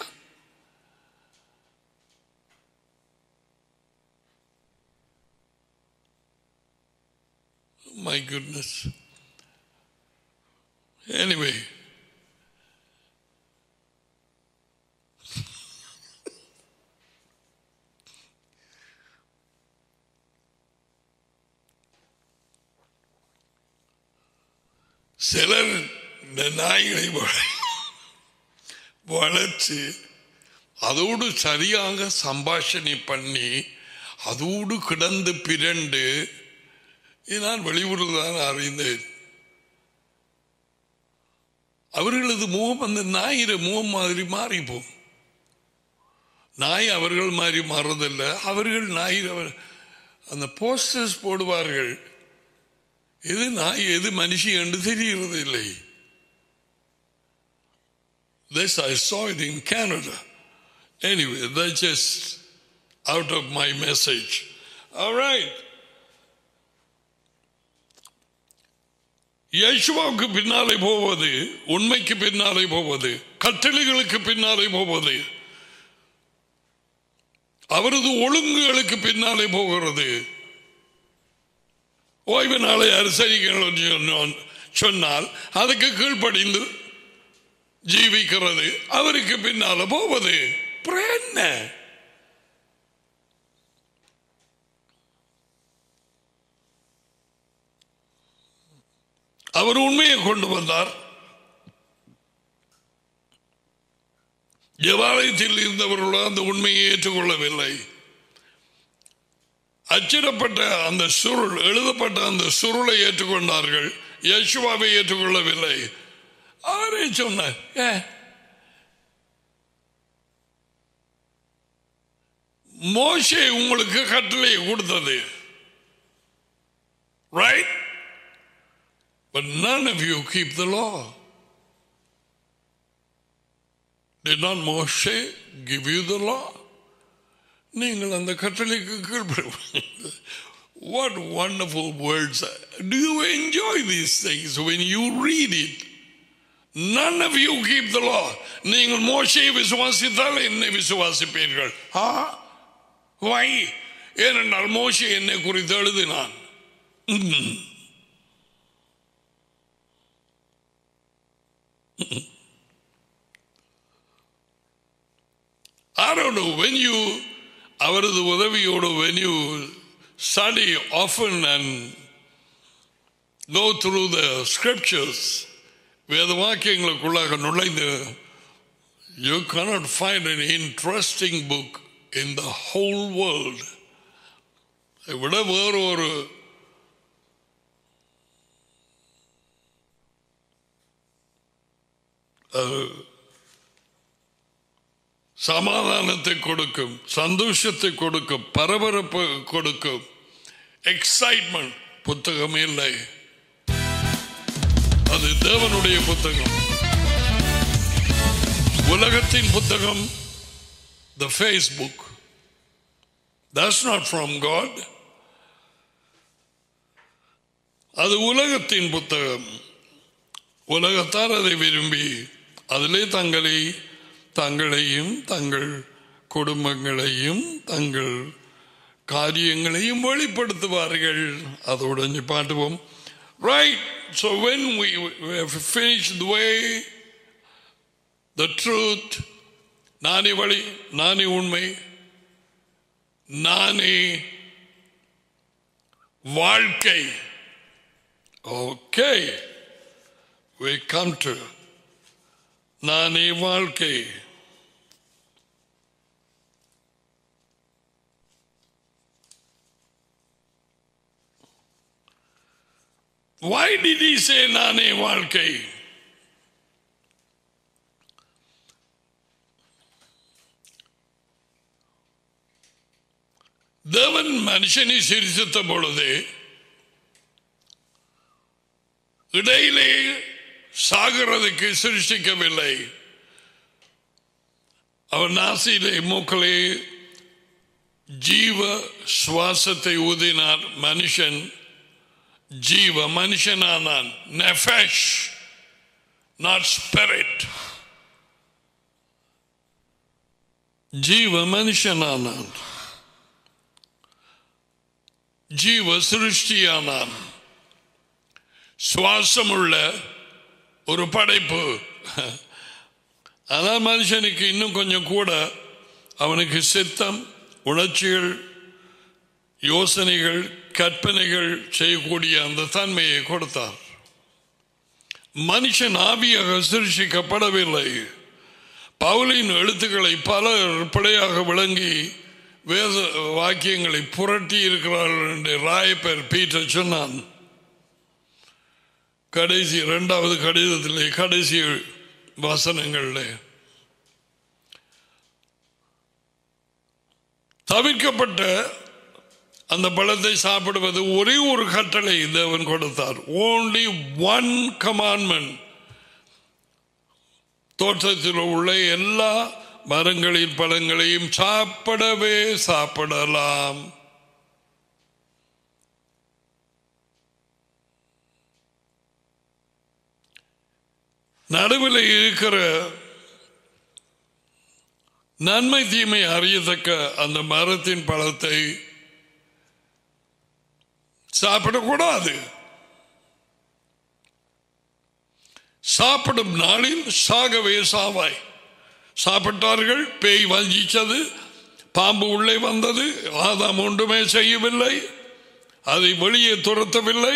My goodness. Anyway. சிலர் இந்த நாய்களை வள- வளர்த்து அதோடு சரியாக சம்பாஷணை பண்ணி அதோடு கிடந்து பிறண்டு இது நான் வெளியூரில் தான் அறிந்தேன் அவர்களது முகம் அந்த நாயிர முகம் மாதிரி மாறி போகும் நாய் அவர்கள் மாதிரி மாறுறதில்லை அவர்கள் நாயிர அந்த போஸ்டர்ஸ் போடுவார்கள் எது நாய் எது மனுஷி என்று தெரிகிறது இல்லை This I saw it in Canada. Anyway, that's just out of my message. All right. யேசுவாவுக்கு பின்னாலே போவது உண்மைக்கு பின்னாலே போவது கட்டளைகளுக்கு பின்னாலே போவது அவரது ஒழுங்குகளுக்கு பின்னாலே போகிறது ஓய்வு நாளை அனுசரிக்கணும் சொன்னால் அதுக்கு கீழ்ப்படிந்து ஜீவிக்கிறது அவருக்கு பின்னால போவது அப்புறம் என்ன அவர் உண்மையை கொண்டு வந்தார் தேவாலயத்தில் இருந்தவர்களோ அந்த உண்மையை ஏற்றுக்கொள்ளவில்லை அச்சிடப்பட்ட அந்த சுருள் எழுதப்பட்ட அந்த சுருளை ஏற்றுக்கொண்டார்கள் யேசுவாவை ஏற்றுக்கொள்ளவில்லை அவரே சொன்னார் ஏ மோசே உங்களுக்கு கட்டளை கொடுத்தது right But none of you keep the law. Did not Moshe give you the law? நீங்கள் அந்த கட்டளைக்கு கீழ்ப்பட What wonderful words. Do you enjoy these things when you read it? None of you keep the law. நீங்கள் மோசையை விசுவாசித்தால் என்னை விசுவாசிப்பீர்கள் ஆ வை ஏனென்றால் மோசை என்னை குறித்து எழுதினான் ம். I don't know when you அவரது உதவியோடு when you study often and go through the scriptures வேத வாக்கியங்களுக்குள்ளாக நுழைந்து you cannot find an interesting book in the whole world அதை விட வேறு ஒரு அஹ், சமாதானத்தை கொடுக்கும் சந்தோஷத்தை கொடுக்கும் பரபரப்பு கொடுக்கும் எக்ஸைட்மெண்ட் புத்தகம் இல்லை அது தேவனுடைய புத்தகம் உலகத்தின் புத்தகம் the Facebook that's not from God அது உலகத்தின் புத்தகம் உலகத்தார் அதை விரும்பி அதிலே தங்களை தங்களையும் தங்கள் குடும்பங்களையும் தங்கள் காரியங்களையும் வெளிப்படுத்துவார்கள் அதோடு பாட்டுவோம் right so when we have finished the way the truth நானே வழி நானே உண்மை நானே வாழ்க்கை ஓகே we come to நானே வாழ்க்கை Why did he say நானே வாழ்க்கை தேவன் மனுஷனை சிரித்த பொழுது இடையிலே சாகிறதுக்கு சிருஷ்டிக்கவில்லை அவன் நாசியிலே மூக்களே ஜீவ சுவாசத்தை ஊதினார் மனுஷன் ஜீவ மனுஷனானான் நெஃபஷ் நாட் ஸ்பிரிட் ஜீவ மனுஷனானான் ஜீவ சிருஷ்டியானான் சுவாசமுள்ள ஒரு படைப்பு அதான் மனுஷனுக்கு இன்னும் கொஞ்சம் கூட அவனுக்கு சித்தம் உணர்ச்சிகள் யோசனைகள் கற்பனைகள் செய்யக்கூடிய அந்த தன்மையை கொடுத்தார் மனுஷன் ஆவியாக சிருஷிக்கப்படவில்லை பவுலின் எழுத்துக்களை பலர் பிழையாக விளங்கி வேத வாக்கியங்களை புரட்டி இருக்கிறார்கள் என்று ராயப்பர் பீட்டர் சொன்னான் கடைசி இரண்டாவது கடிதத்திலே கடைசி வசனங்களில் தவிர்க்கப்பட்ட அந்த பழத்தை சாப்பிடுவது ஒரே ஒரு கட்டளை தேவன் கொடுத்தார் ஓன்லி ஒன் கமாண்ட்மெண்ட் தோட்டத்தில் உள்ள எல்லா மரங்களின் பழங்களையும் சாப்பிடவே சாப்பிடலாம் நடுவில் இருக்கிற நன்மை தீமை அறியத்தக்க அந்த மரத்தின் பழத்தை சாப்பிடக்கூடாது சாப்பிடும் நாளில் சாகவே சாவாய் சாப்பிட்டார்கள் பேய் வஞ்சிச்சது பாம்பு உள்ளே வந்தது ஆதாம் ஒன்றுமே செய்யவில்லை அதை வெளியே துரத்தவில்லை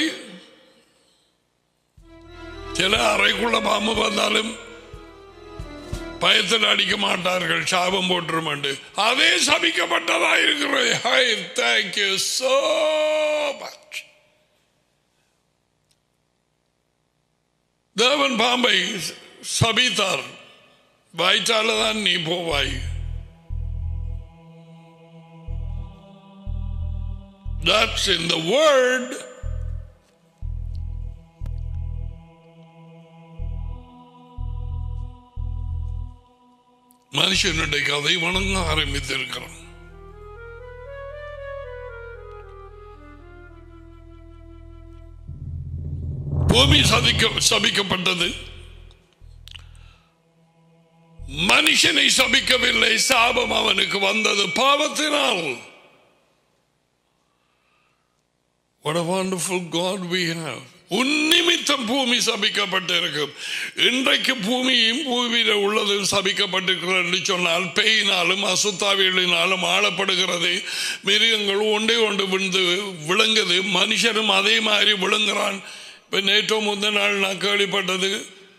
சில அறைக்குள்ள பாம்பு வந்தாலும் பயத்தில் அடிக்க மாட்டார்கள் சாபம் போட்டுரும் அதே சபிக்கப்பட்டதா இருக்கிறது ஹை தேங்க்யூ சோ மச் தேவன் பாம்பை சபித்தார் வாய்ச்சால தான் நீ போவாய் That's in the word. மனுஷனுடைய கதை வணங்க ஆரம்பித்திருக்கிறான் பூமி சதிக்க சபிக்கப்பட்டது மனுஷனை சபிக்கவில்லை சாபம் அவனுக்கு வந்தது பாவத்தினால் What a wonderful God we have. உன் நிமித்தம் பூமி சபிக்கப்பட்டிருக்கும் இன்றைக்கு பூமியும் பூமியில உள்ளது சபிக்கப்பட்டிருக்கிறது என்று சொன்னால் பேயினாலும் அசுத்தாவிகளினாலும் ஆளப்படுகிறது மிருகங்கள் ஒன்றே ஒன்று விழுந்து விழுங்குது மனுஷனும் அதே மாதிரி விழுங்குறான் இப்போ நேற்றோ முந்த நாள் நான் கேள்விப்பட்டது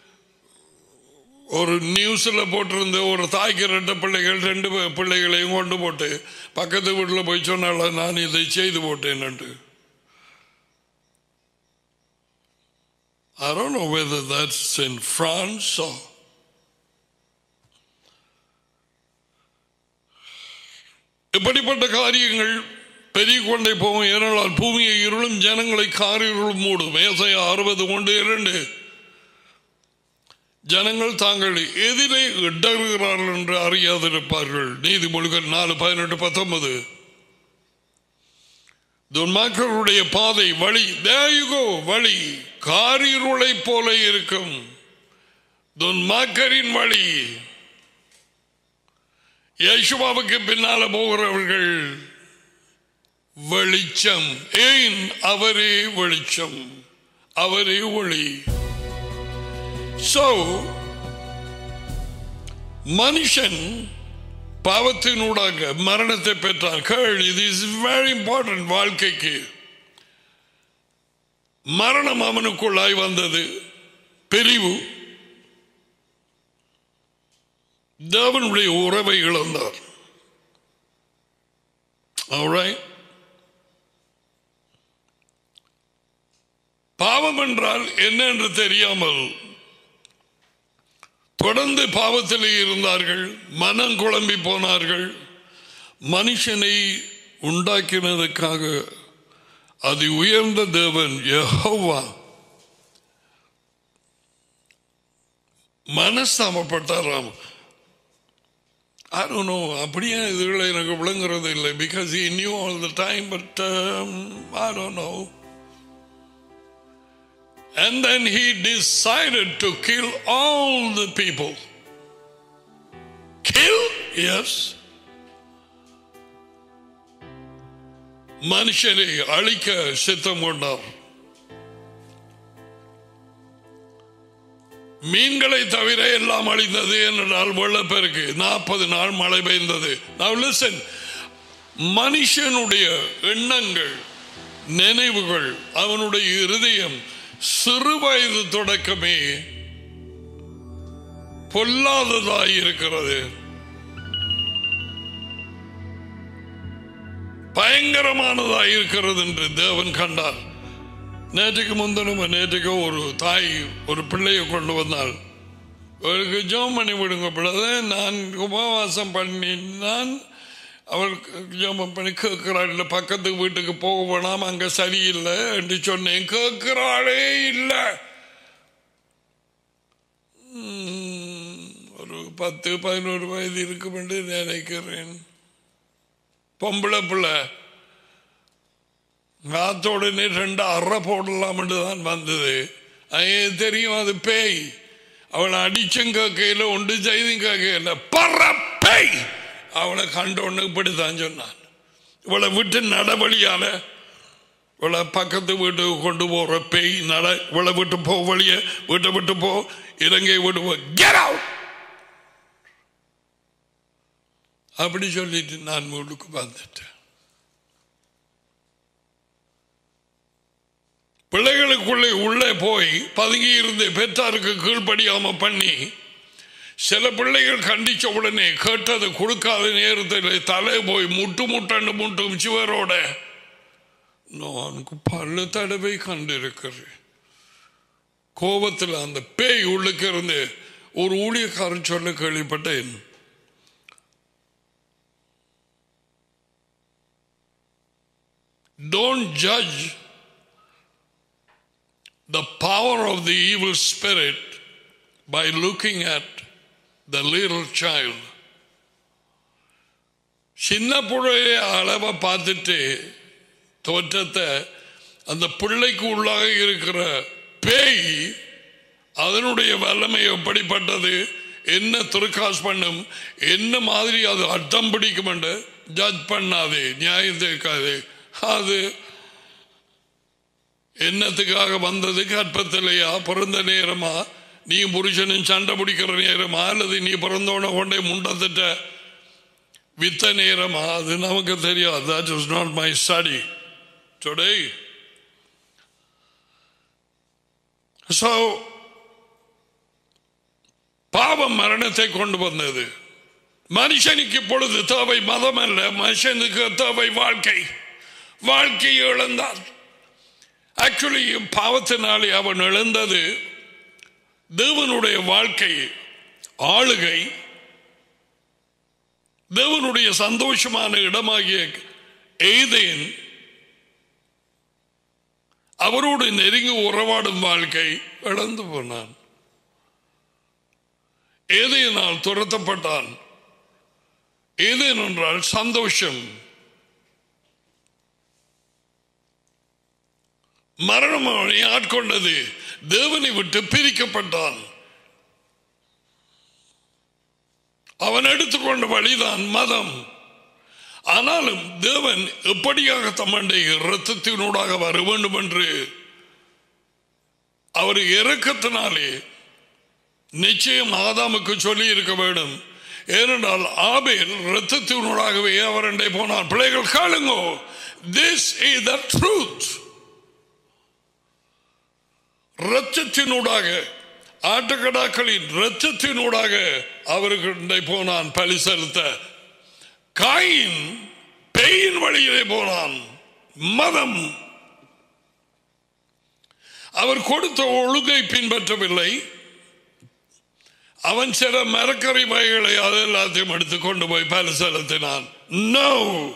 ஒரு நியூஸில் போட்டிருந்த ஒரு தாய்க்கு ரெண்டு பிள்ளைகள் ரெண்டு பிள்ளைகளையும் கொண்டு போட்டு பக்கத்து வீட்டில் போய் சொன்னால நான் இதை செய்து போட்டேன் I don't know whether that's in France or. இப்படிப்பட்ட காரியங்கள் பெருகி கொண்டே போகும் ஏனென்றால் பூமியை இருளும் ஜனங்களை காரிருளும் மூடும் மேசையா அறுபது ஒன்று இரண்டு ஜனங்கள் தாங்கள் எதிலே இடறுகிறார்கள் என்று அறியாதிருப்பார்கள் நீதிமொழிகள் நாலு பதினெட்டு பத்தொன்பது துன்மாக்களுடைய பாதை வழி தேயுகோ வழி காரிருளை போல இருக்கும் துன்மாக்கரின் வழி யேசுவாவுக்கு பின்னால போகிறவர்கள் வெளிச்சம் ஏன் அவரே வெளிச்சம் அவரே ஒளி சோ மனுஷன் பாவத்தினூடாக மரணத்தை பெற்றார் கேள் இது இஸ் வெரி இம்பார்ட்டன்ட் வாழ்க்கைக்கு மரணம் அவனுக்குள்ளாய் வந்தது பிரிவு தேவனுடைய உறவை இழந்தார் Alright? பாவம் என்றால் என்ன என்று தெரியாமல் தொடர்ந்து பாவத்திலே இருந்தார்கள் மனம் குழம்பி போனார்கள் மனுஷனை உண்டாக்கினதுக்காக அது உயர்ந்த தேவன் யெகோவா மனஸ்தாமப்பட்டாராம் I don't know அப்படியே இதுகளை எனக்கு விளங்குறது இல்லை because he knew all the time but um, I don't know and then he decided to kill all the people kill yes மனுஷனை அழிக்க சித்தம் கொண்டார் மீன்களை தவிர எல்லாம் அழிந்தது என்றால் வெள்ளப்பெருக்கு நாற்பது நாள் மழை பெய்ந்தது Now listen மனுஷனுடைய எண்ணங்கள் நினைவுகள் அவனுடைய இருதயம் சிறு வயது தொடக்கமே பொல்லாததாய் இருக்கிறது பயங்கரமானதாய் இருக்கிறது என்று தேவன் கண்டார் நேற்றுக்கு முந்தினும் நேற்றுக்கு ஒரு தாய் ஒரு பிள்ளையை கொண்டு வந்தாள் அவளுக்கு ஜோம் பண்ணி விடுங்க பிள்ளை நான் உபவாசம் பண்ணி நான் அவள் ஜோமம் பண்ணி கேட்கிறாள் இல்லை பக்கத்து வீட்டுக்கு போக வேணாம் அங்கே சரியில்லை என்று சொன்னேன் கேட்கிறாளே இல்லை உம், பத்து பதினோரு வயது இருக்கும் என்று நினைக்கிறேன் பொம்பளை பிள்ளை காத்தோடனே ரெண்டு அறை போடலாம் தான் வந்தது அது தெரியும் அது பேய் அவளை அடிச்சும் கேட்கையில் ஒன்று செய்தும் கேட்கையில் பற பேய் அவளை கண்டோன்னு இப்படித்தான் சொன்னான் இவளை விட்டு நடவழியால இவளை பக்கத்து வீட்டுக்கு கொண்டு போற பேய் நட இவளை விட்டு போ வழிய வீட்டை விட்டு போ இலங்கை விட்டு போ get out அப்படி சொல்லிட்டு நான் வீட்டுக்கு வந்துட்டேன் பிள்ளைகளுக்குள்ளே உள்ளே போய் பதுங்கி இருந்து பெற்றாருக்கு கீழ்ப்படியாம பண்ணி சில பிள்ளைகள் கண்டிச்ச உடனே கேட்டது கொடுக்காத நேரத்தில் தலை போய் முட்டு முட்டண்டு முட்டும் சிவரோட நான் பல தடவை கண்டிருக்கிறேன் கோபத்தில் அந்த பேய் உள்ளுக்கு இருந்து ஒரு ஊழியக்காரன் சொல்ல கேள்விப்பட்டேன் Don't judge the power of the evil spirit by looking at the little child. சின்ன பிள்ளைய அளவை பார்த்துட்டு தோற்றத்தை அந்த பிள்ளைக்கு உள்ளாக இருக்கிற பேய் அதனுடைய வல்லமை எப்படிப்பட்டது என்ன திருக்காசு பண்ணும் என்ன மாதிரி அது அர்த்தம் பிடிக்கும் என்று ஜட்ஜ் பண்ணாதே நியாயம் தேக்காதே அது என்னத்துக்காக வந்தது கற்பத்திலையா பிறந்த நேரமா நீ புருஷனும் சண்டை பிடிக்கிற நேரமா அல்லது நீ பிறந்தோன கொண்டே முண்டத்திட்ட வித்த நேரமா அது நமக்கு தெரியாது that is not my study today so பாவம் மரணத்தை கொண்டு வந்தது மனுஷனுக்கு இப்பொழுது தேவை மதம் அல்ல மனுஷனுக்கு தேவை வாழ்க்கை வாழ்க்கையை இழந்தான் ஆக்சுவலி பாவத்தினாலே அவன் இழந்தது தேவனுடைய வாழ்க்கை ஆளுகை தேவனுடைய சந்தோஷமான இடமாகிய எய்தேன் அவரோடு நெருங்கி உறவாடும் வாழ்க்கை இழந்து போனான் ஏதேனால் துரத்தப்பட்டான் ஏதேன் என்றால் சந்தோஷம் மரணம் அவனை ஆட்கொண்டது தேவனை விட்டு பிரிக்கப்பட்டான் அவன் எடுத்துக்கொண்ட வழிதான் மதம் ஆனாலும் தேவன் எப்படியாக தம்மண்டை இரத்தத்தினூடாக வர வேண்டும் என்று அவர் இறக்கத்தினாலே நிச்சயம் ஆதாமுக்கு சொல்லி இருக்க வேண்டும் ஏனென்றால் ஆபேல் இரத்தத்தினூடாகவே அவரண்டை போனார் பிள்ளைகள் காலுங்கோ திஸ் இஸ் த ட்ரூத் இரத்தத்தினூடாக ஆட்டுக்கடாக்களின் இரத்தத்தினூடாக அவர்களை போனான் பலி செலுத்த காயின் பேயின் வழியிலே போனான் மதம் அவர் கொடுத்த ஒழுங்கை பின்பற்றவில்லை அவன் சில மரக்கறி வகைகளை அது எல்லாத்தையும் எடுத்து கொண்டு போய் பலி செலுத்தினான் நோ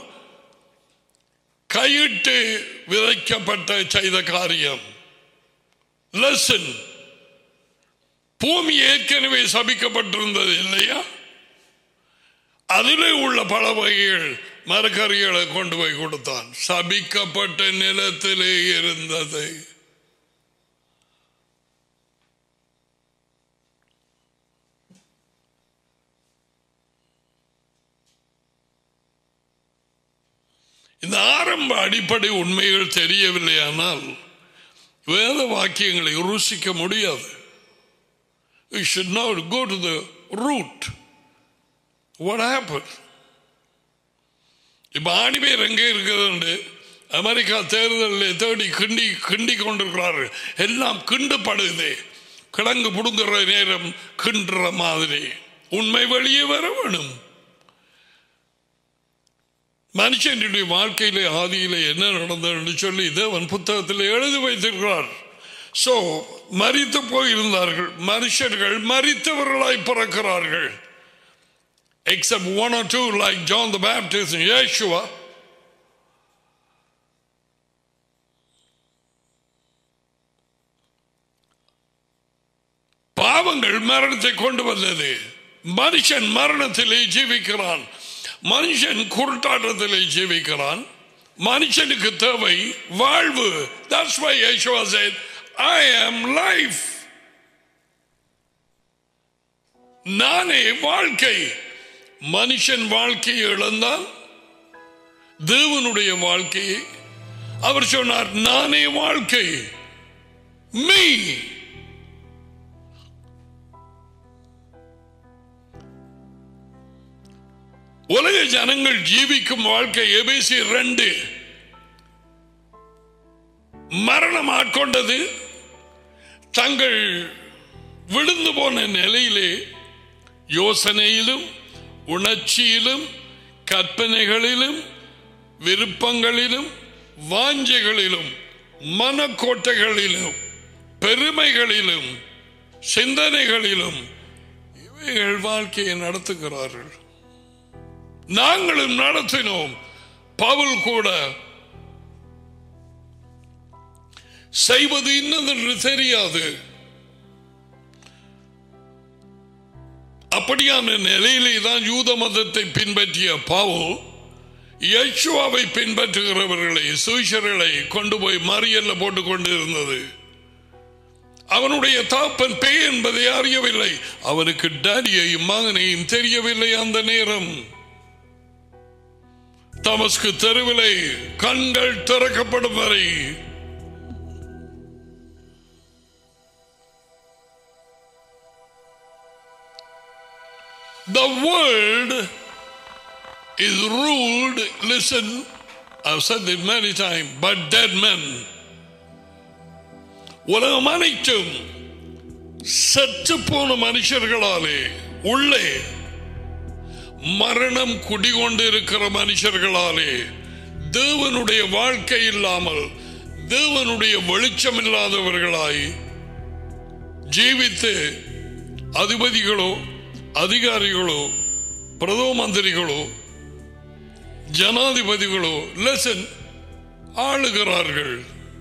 கையிட்டு விதைக்கப்பட்ட செய்த காரியம் லெசன் பூமி ஏற்கனவே சபிக்கப்பட்டிருந்தது இல்லையா அதிலே உள்ள பல வகைகள் மரக்கறிகளை கொண்டு போய் கொடுத்தான் சபிக்கப்பட்ட நிலத்திலே இருந்தது இந்த ஆரம்ப அடிப்படை உண்மைகள் தெரியவில்லையானால் வேத வாக்கியங்களை ருசிக்க முடியாது You should now go to the root. What happened? இப்ப ஆணிவேர் எங்கே இருக்கிறது அமெரிக்கா தேர்தலில் தேடி கிண்டி கிண்டி கொண்டிருக்கிறார்கள் எல்லாம் கிண்டுப்படுது கிழங்கு புடுங்குற நேரம் கிண்டுற மாதிரி உண்மை வெளியே வர வேணும் மனுஷனுடைய வாழ்க்கையிலே ஆதியிலே என்ன நடந்தது சொல்லி தேவன் புத்தகத்தில் எழுதி வைத்திருக்கிறார் சோ மறித்து போயிருந்தார்கள் மனுஷர்கள் மறித்தவர்களாய் பிறக்கிறார்கள் except one or two like John the Baptist and Yeshua. பாவங்கள் மரணத்தை கொண்டு வந்தது மனுஷன் மரணத்திலே ஜீவிக்கிறான் மனுஷன் குருட்டாட்டத்திலே ஜீவிக்கிறான் மனுஷனுக்கு தேவை வாழ்வு That's why Yeshua said, I am life. நானே வாழ்க்கை மனுஷன் வாழ்க்கையை இழந்தான் தேவனுடைய வாழ்க்கையை அவர் சொன்னார் நானே வாழ்க்கை மீ உலக ஜனங்கள் ஜீவிக்கும் வாழ்க்கை எபேசி ரெண்டு மரணம் ஆட்கொண்டது தங்கள் விழுந்து போன நிலையிலே யோசனையிலும் உணர்ச்சியிலும் கற்பனைகளிலும் விருப்பங்களிலும் வாஞ்சைகளிலும் மனக்கோட்டைகளிலும் பெருமைகளிலும் சிந்தனைகளிலும் இவைகள் வாழ்க்கையை நடத்துகிறார்கள் நாங்களும் நடத்தினோம் பவுல் கூட செய்வது இன்னதென்று தெரியாது அப்படியான நிலையிலே தான் யூத மதத்தை பின்பற்றிய பாவல் யேசுவாவை பின்பற்றுகிறவர்களை சுவிஷர்களை கொண்டு போய் மறியல்ல போட்டுக் கொண்டிருந்தது அவனுடைய தாப்பன் பேய் என்பதை அறியவில்லை அவனுக்கு டேடியையும் மகனையும் தெரியவில்லை அந்த நேரம் தமஸ்கு தெருவிலை கண்கள் திறக்கப்படும் வரை The world is ruled, listen, I've said it many times, but dead men. உலகம் அனைத்தும் செத்து போன மனுஷர்களாலே உள்ளே மரணம் குடிகொண்டு இருக்கிற மனுஷர்களாலே தேவனுடைய வாழ்க்கை இல்லாமல் தேவனுடைய வெளிச்சம் இல்லாதவர்களாய் ஜீவித்து அதிபதிகளோ அதிகாரிகளோ பிரதம மந்திரிகளோ ஜனாதிபதிகளோ லெசன் ஆளுகிறார்கள்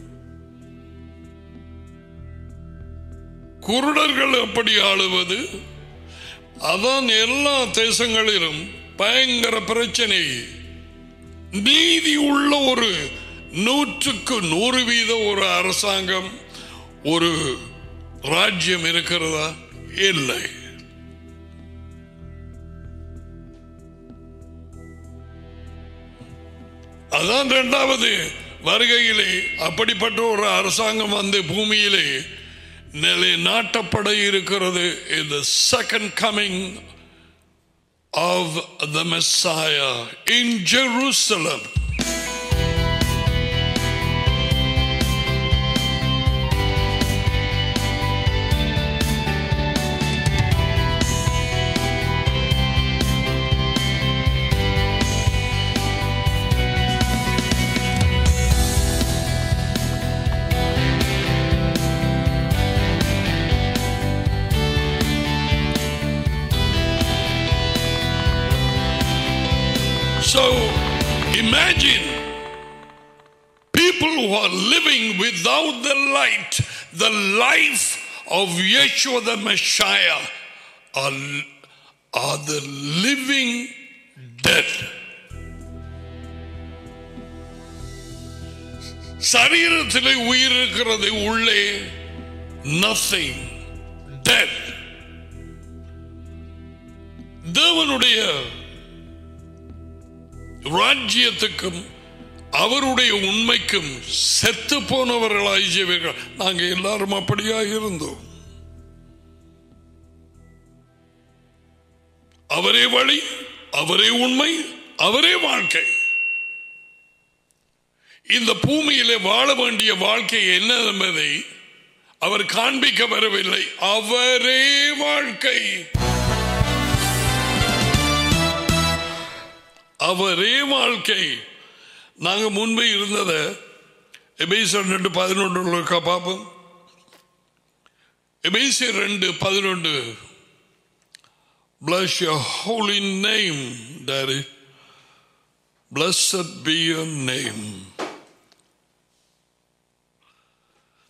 குருடர்கள் எப்படி ஆளுவது அதான் எல்லா தேசங்களிலும் பயங்கர பிரச்சனை நீதி உள்ள ஒரு நூற்றுக்கு நூறு வீத ஒரு அரசாங்கம் ஒரு ராஜ்யம் இருக்கிறதா இல்லை அதான் இரண்டாவது வருகையிலே அப்படிப்பட்ட ஒரு அரசாங்கம் வந்து பூமியிலே நிலை நாட்டப்பட இருக்கிறது இந்த second coming of the Messiah in Jerusalem So imagine people who are living without the light, the life of Yeshua the Messiah, are, are the living dead. சரீரத்திலே உயிர் இருக்கிறது உள்ளே நத்திங் டெட் தேவனுடைய ராஜ்யத்துக்கும் அவருடைய உண்மைக்கும் செத்து போனவர்களாய் ஜீவர்கள் நாங்க எல்லாரும் அப்படியா இருந்தோம் அவரே வழி அவரே உண்மை அவரே வாழ்க்கை இந்த பூமியிலே வாழ வேண்டிய வாழ்க்கை என்ன என்பதை அவர் காண்பிக்க வரவில்லை அவரே வாழ்க்கை அவரே வாழ்க்கை நாங்க முன்பு இருந்தத எபேசியர் ரெண்டு பதினொன்று இருக்கா பார்ப்போம் எபேசியர் ரெண்டு பதினொன்று Bless your holy name, Daddy. Blessed be your name.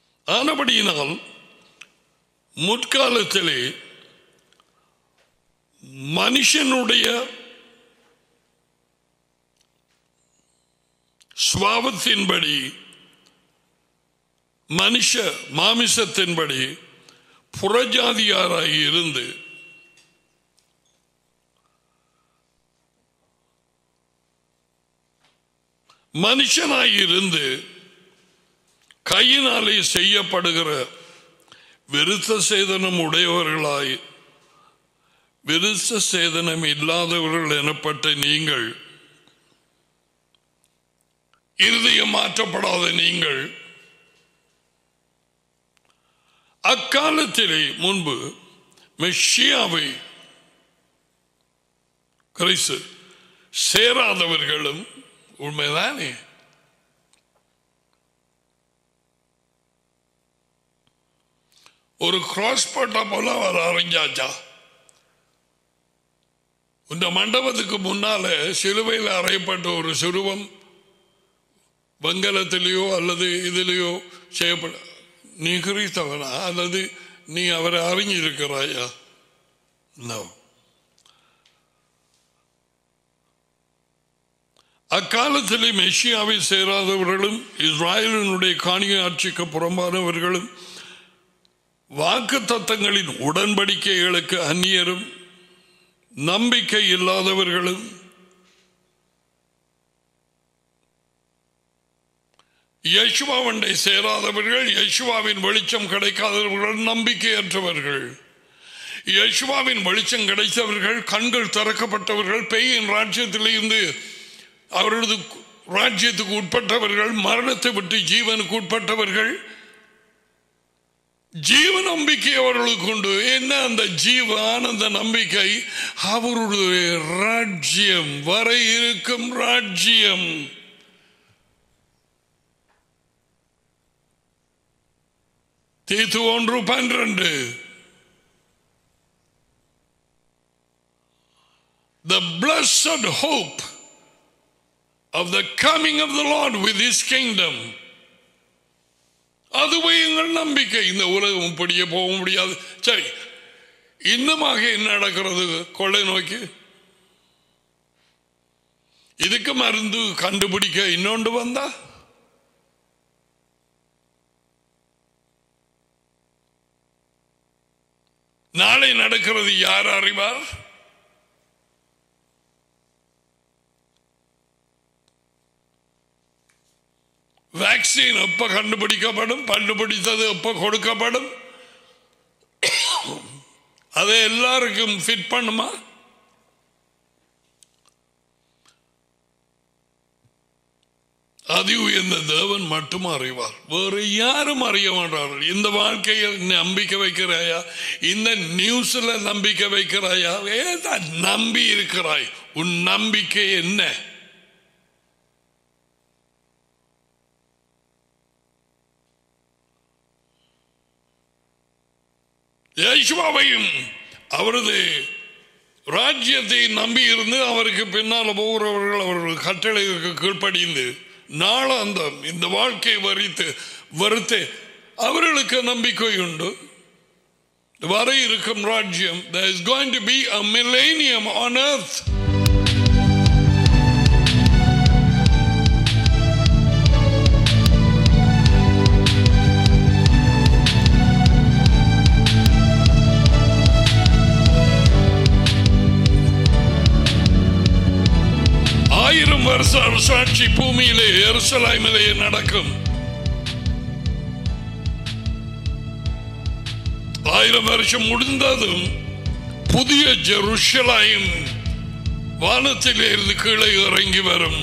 ஆனபடியினால் முற்காலத்திலே மனுஷனுடைய சுவாபத்தின்படி மனுஷ மாமிசத்தின்படி புறஜாதியாராய் இருந்து மனுஷனாய் இருந்து கையினாலே செய்யப்படுகிற விருத்த சேதனம் உடையவர்களாய் விருத்த சேதனம் இல்லாதவர்கள் எனப்பட்ட நீங்கள் இருதயம் மாற்றப்படாத நீங்கள் அக்காலத்திலே முன்பு மெஷியாவை கிறிஸ்து சேராதவர்களும் உண்மைதானே ஒரு கிராஸ் போட்ட போல அவர் அறிஞ்சாச்சா இந்த மண்டபத்துக்கு முன்னால சிலுவையில் அறையப்பட்ட ஒரு சிறுவம் வெங்கலத்திலேயோ அல்லது இதிலேயோ செய்யப்பட நீ கிறிஸ்தவனா அல்லது நீ அவரை அறிஞ்சிருக்கிறாயா No. அக்காலத்திலே மெஷியாவை சேராதவர்களும் இஸ்ராயலினுடைய காணிய ஆட்சிக்கு புறம்பானவர்களும் வாக்கு தத்தங்களின் உடன்படிக்கைகளுக்கு அந்நியரும் நம்பிக்கை இல்லாதவர்களும் யேசுவாவண்டை சேராதவர்கள் யேசுவாவின் வெளிச்சம் கிடைக்காதவர்கள் நம்பிக்கையற்றவர்கள் யேசுவாவின் வெளிச்சம் கிடைத்தவர்கள் கண்கள் திறக்கப்பட்டவர்கள் பெய்யின் ராஜ்யத்திலிருந்து அவரது ராஜ்யத்துக்கு உட்பட்டவர்கள் மரணத்தை விட்டு ஜீவனுக்கு உட்பட்டவர்கள் ஜீவ நம்பிக்கை அவர்களுக்கு உண்டு என்ன அந்த ஜீவ ஆனந்த நம்பிக்கை அவருடைய ராஜ்யம் வர இருக்கும் ராஜ்யம் தீத்து ஒன்று பன்னிரண்டு The blessed hope of the coming of the Lord with his kingdom. அதுவே எங்கள் நம்பிக்கை இந்த உலகம் இப்படியே போக முடியாது சரி இன்னமாக என்ன நடக்கிறது கொள்ளை நோக்கி இதுக்கு மருந்து கண்டுபிடிக்க இன்னொன்று வந்தா நாளை நடக்கிறது யார் அறிவார் வேக்சின் எப்ப கண்டுபிடிக்கப்படும் கண்டுபிடித்தது எப்ப கொடுக்கப்படும் அதை எல்லாருக்கும் ஃபிட் பண்ணுமா அதி உயர்ந்த தேவன் மட்டும் அறிவார் வேறு யாரும் அறிய மாட்டார்கள் இந்த வாழ்க்கையில் நம்பிக்கை வைக்கிறாயா இந்த நியூஸ்ல நம்பிக்கை வைக்கிறாயா ஏதா நம்பி இருக்கிறாய் உன் நம்பிக்கை என்ன யேசுவாவையும் அவரது ராஜ்யத்தை நம்பி இருந்து அவருக்கு பின்னால் போகிறவர்கள் அவர்கள் கட்டளைக்கு கீழ்ப்படிந்து நாளாந்தம் இந்த வாழ்க்கை வரித்து வருத்து அவர்களுக்கு நம்பிக்கை உண்டு வர இருக்கும் ராஜ்யம் there is going to be a millennium on earth ஆயிரம் வருஷ அரசாட்சி பூமியிலே எருசலாய்மிலே நடக்கும் ஆயிரம் வருஷம் முடிந்ததும் புதிய ஜெருஷலாயும் வானத்திலே இருந்து கீழே இறங்கி வரும்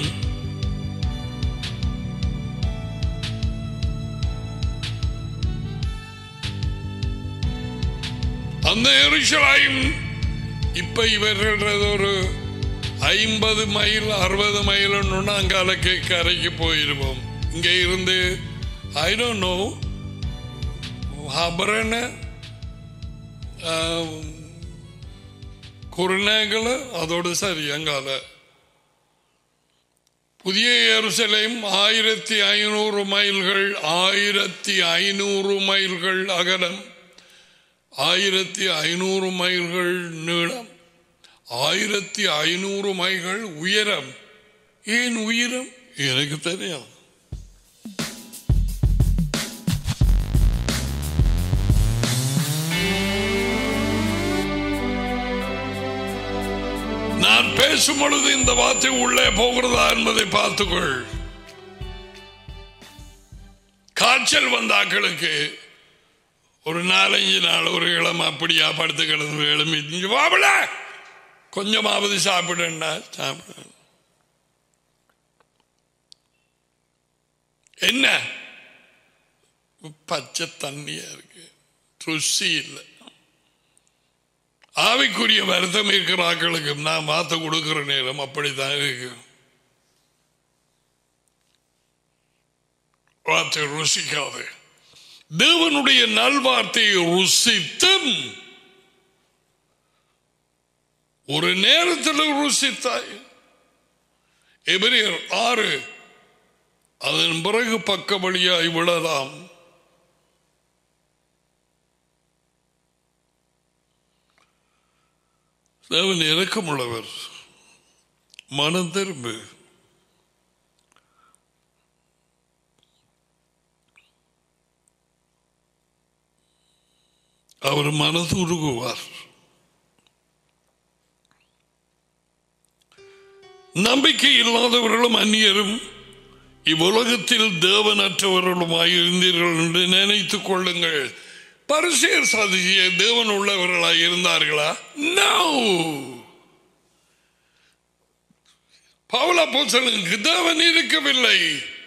அந்த எருசலாயும் இப்ப இவர்களது ஒரு ஐம்பது மைல் அறுபது மைல் அங்காலக்கு கரைக்கு போயிருவோம் இங்கே இருந்து ஐ டோன்ட் நோ ஹபரன குருநேகல அதோடு சரி அங்கால புதிய எருசலேம் ஆயிரத்தி ஐநூறு மைல்கள் ஆயிரத்தி ஐநூறு மைல்கள் அகலம் ஆயிரத்தி ஐநூறு மைல்கள் நீளம் ஆயிரத்தி ஐநூறு மைகள் உயரம் ஏன் உயரம் எனக்கு தெரியும் நான் பேசும் பொழுது இந்த வார்த்தை உள்ளே போகிறதா என்பதை பார்த்துக்கொள் காய்ச்சல் வந்த ஆக்களுக்கு ஒரு நாலஞ்சு நாள் ஒரு இளம் அப்படியா படுத்து கிடந்து எழுமி வாபல கொஞ்சமாவது சாப்பிடுண்டா சாப்பிட என்ன பச்சை தண்ணியா இருக்கு ருசி இல்லை ஆவிக்குரிய வருத்தம் இருக்கிற ஆக்களுக்கு நான் மாத்த கொடுக்கிற நேரம் அப்படித்தான் இருக்கு வார்த்தை ருசிக்காது தேவனுடைய நல்வார்த்தையை ருசித்தும் ஒரு நேரத்தில் ருசித்தாய் எபிரியர் ஆறு அதன் பிறகு பக்க வழியாய் விழலாம் தேவன் இறக்கமுள்ளவர் மனம் திரும்பு அவர் மனது உருகுவார் நம்பிக்கை இல்லாதவர்களும் அந்நியரும் இவ்வுலகத்தில் தேவனற்றவர்களுமாய் இருந்தீர்கள் என்று நினைத்துக் கொள்ளுங்கள் பரிசேர் சாதிய தேவன் உள்ளவர்களாய் இருந்தார்களா நோ பவுல போசலுக்கு தேவன் இருக்கவில்லை